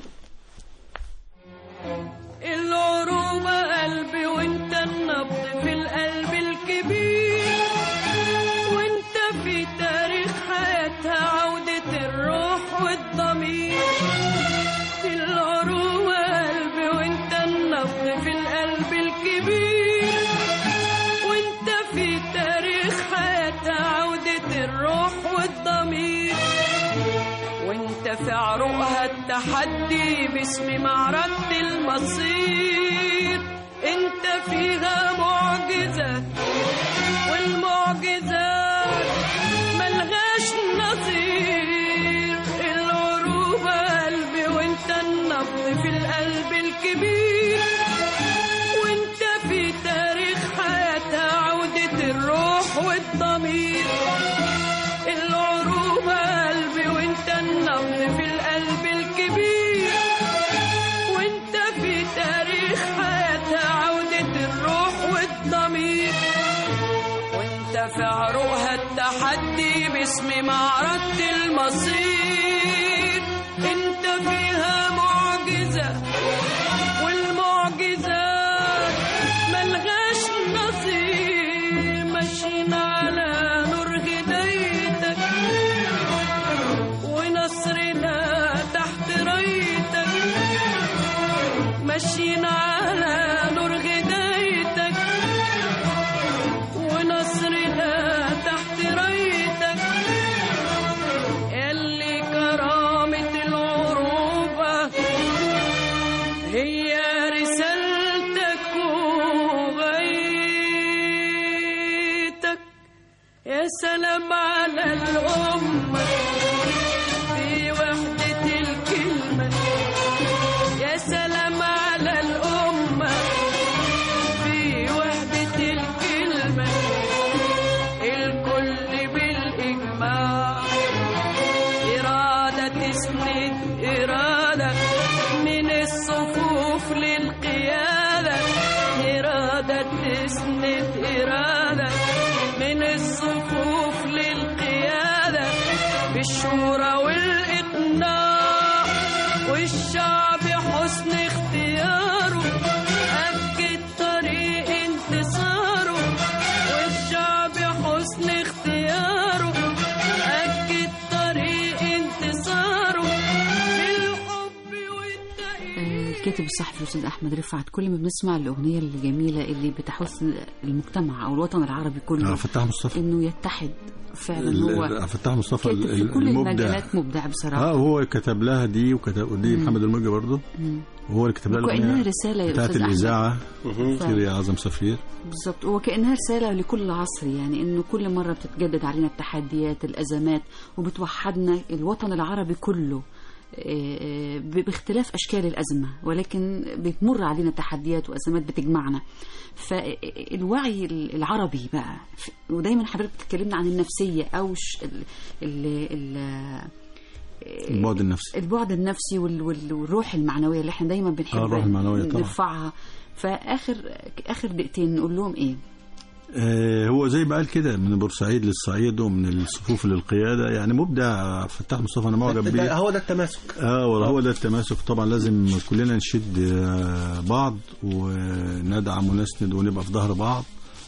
العروبة قلبي وانت النبض في القلب الكبير وانت في تاريخ حياتها عودة الروح والضمير العروبة قلبي وانت النبض في القلب الكبير وانت في تاريخ حياتها عودة الروح والضمير وانت في عروقها التحدي باسم معركة المصير انت فيها معجزة والمعجزات ملغاش نظير العروبة قلبي وانت النبض في القلب الكبير وانت في تاريخ حياتها عودة الروح والضمير العروبة قلبي وانت النبض في القلب الكبير وانت في تاريخ حياتها عودة الروح والضمير وانت في عروقها التحدي باسم معركة المصير انت فيها معجزة والمعجزات ملغاش نظير ماشيين على نور هدايتك ونصرنا تحت رايتك ماشيين على نور هدايتك ونصرنا تحت رايتك اللي كرامة العروبة هي رسالتك وغايتك يا سلام على الأمة في وحدة الكلمة يا سلام على الأمة في وحدة الكلمة الكل بالإجماع إرادة تسند إرادة من الصفوف للقيادة إرادة تسند إرادة من الصفوف للقيادة بالشورى والإقناع والشعب حسن اختياره أكد طريق انتصاره والشعب حسن اختياره أكد طريق انتصاره بالحب والتأييد الكاتب الصحفي الاستاذ احمد رفعت كل ما بنسمع الاغنيه الجميله اللي بتحث المجتمع او الوطن العربي كله آه، فتاح مصطفى انه يتحد فعلا ال- هو ال- فتح مصطفى كاتب ال- في ال- كل المبدع المجالات مبدع بصراحه اه هو كتب لها دي وكتب دي محمد الموجي برضه وهو اللي كتب لها وكأنها الأغنية رسالة يا بتاعت أستاذ أحمد. الإذاعة مهم. خير يا أعظم سفير بالظبط وكأنها رسالة لكل عصر يعني إنه كل مرة بتتجدد علينا التحديات الأزمات وبتوحدنا الوطن العربي كله آه، آه، ب- باختلاف أشكال الأزمة ولكن بتمر علينا تحديات وأزمات بتجمعنا فالوعي العربي بقى ف- ودايما حضرتك بتتكلمنا عن النفسية أو ش- ال ال ال البعد النفسي البعد النفسي وال- وال- والروح المعنويه اللي احنا دايما بنحب آه، الروح المعنوية طبعا. نرفعها فاخر اخر دقيقتين نقول لهم ايه آه، هو زي ما قال كده من بورسعيد للصعيد ومن الصفوف للقياده يعني مبدع فتاح مصطفى انا معجب ده- بيه هو ده التماسك اه ولا هو ده التماسك طبعا لازم كلنا نشد آه، بعض وندعم ونسند ونبقى في ظهر بعض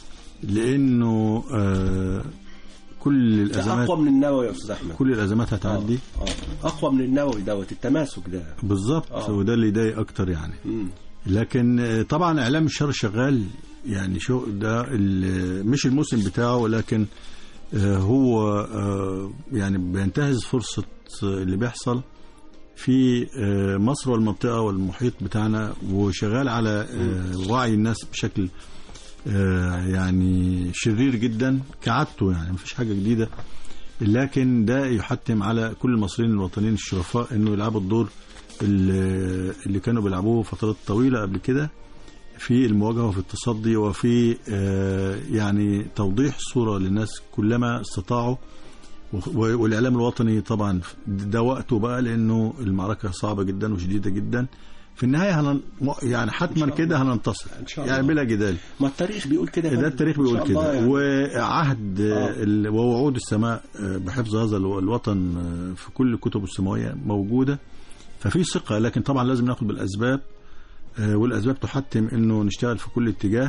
لانه آه، كل ده الازمات اقوى من النووي يا استاذ احمد كل الازمات هتعدي آه. اقوى من النووي دوت التماسك ده بالظبط آه. وده اللي يضايق اكتر يعني مم. لكن آه، طبعا اعلام الشر شغال يعني شو ده ال- مش الموسم بتاعه ولكن آه، هو آه، يعني بينتهز فرصة آه، اللي بيحصل في آه، مصر والمنطقة والمحيط بتاعنا وشغال على آه، وعي الناس بشكل آه، يعني شرير جدا كعادته يعني مفيش حاجة جديدة لكن ده يحتم على كل المصريين الوطنيين الشرفاء انه يلعبوا الدور اللي اللي كانوا بيلعبوه فترات طويلة قبل كده في المواجهة وفي التصدي وفي آه، يعني توضيح صورة للناس كلما استطاعوا و- والإعلام الوطني طبعا ده وقته بقى لأنه المعركة صعبة جدا وشديدة جدا في النهاية هنن يعني حتما كده هننتصر إن شاء يعني الله. بلا جدال ما التاريخ بيقول كده يا ده فندم. التاريخ إن بيقول شاء الله كده يعني. وعهد آه. ال- ووعود السماء آه، بحفظ هذا الو- الوطن آه، في كل الكتب السماوية موجودة ففي ثقة لكن طبعا لازم ناخد بالأسباب آه، والأسباب تحتم إنه نشتغل في كل اتجاه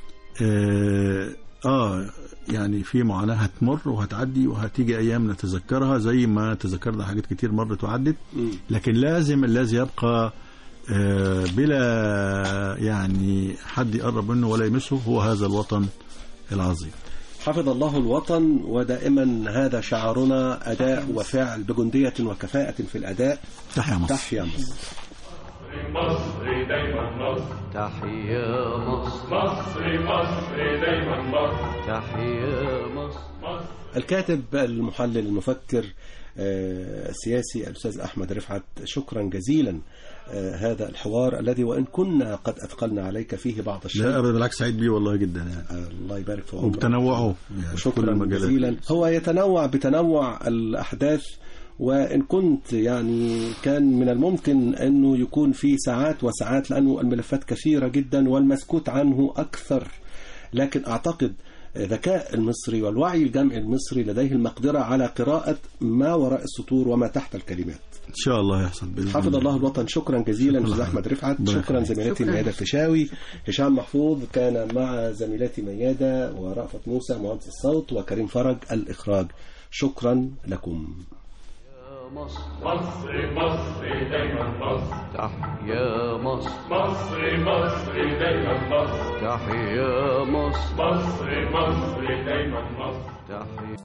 آه, آه يعني في معاناة هتمر وهتعدي وهتيجي أيام نتذكرها زي ما تذكرنا حاجات كتير مرت وعدت مم. لكن لازم الذي يبقى آه، بلا يعني حد يقرب منه ولا يمسه هو هذا الوطن العظيم حفظ الله الوطن ودائما هذا شعارنا أداء وفعل بجندية وكفاءة في الأداء تحيا مصر تحيا مصر مصر دايما مصر تحيا مصر مصر مصر دايما مصر تحيا مصر الكاتب المحلل المفكر آه، السياسي الأستاذ أحمد رفعت شكرا جزيلا آه، هذا الحوار الذي وإن كنا قد أثقلنا عليك فيه بعض الشيء لا أبدا بالعكس سعيد بيه والله جدا يعني آه، الله يبارك في عمرك وبتنوعه يعني في كل شكرا المجالات جزيلا هو يتنوع بتنوع الأحداث وإن كنت يعني كان من الممكن أنه يكون في ساعات وساعات لأنه الملفات كثيرة جدا والمسكوت عنه أكثر لكن أعتقد ذكاء المصري والوعي الجمعي المصري لديه المقدرة على قراءة ما وراء السطور وما تحت الكلمات إن شاء الله يحصل بإذن حفظ الله الوطن شكرا جزيلا شكرا استاذ لك. احمد رفعت ربنا شكرا يخليك. زميلتي شكرا. ميادة الفيشاوي هشام محفوظ كان مع زميلتي ميادة ورأفت موسى مهندس الصوت وكريم فرج الإخراج شكرا لكم مصر مصر مصر دايما مصر تحيا مصر مصر مصر دايما مصر تحيا مصر مصر مصر دايما مصر تحيا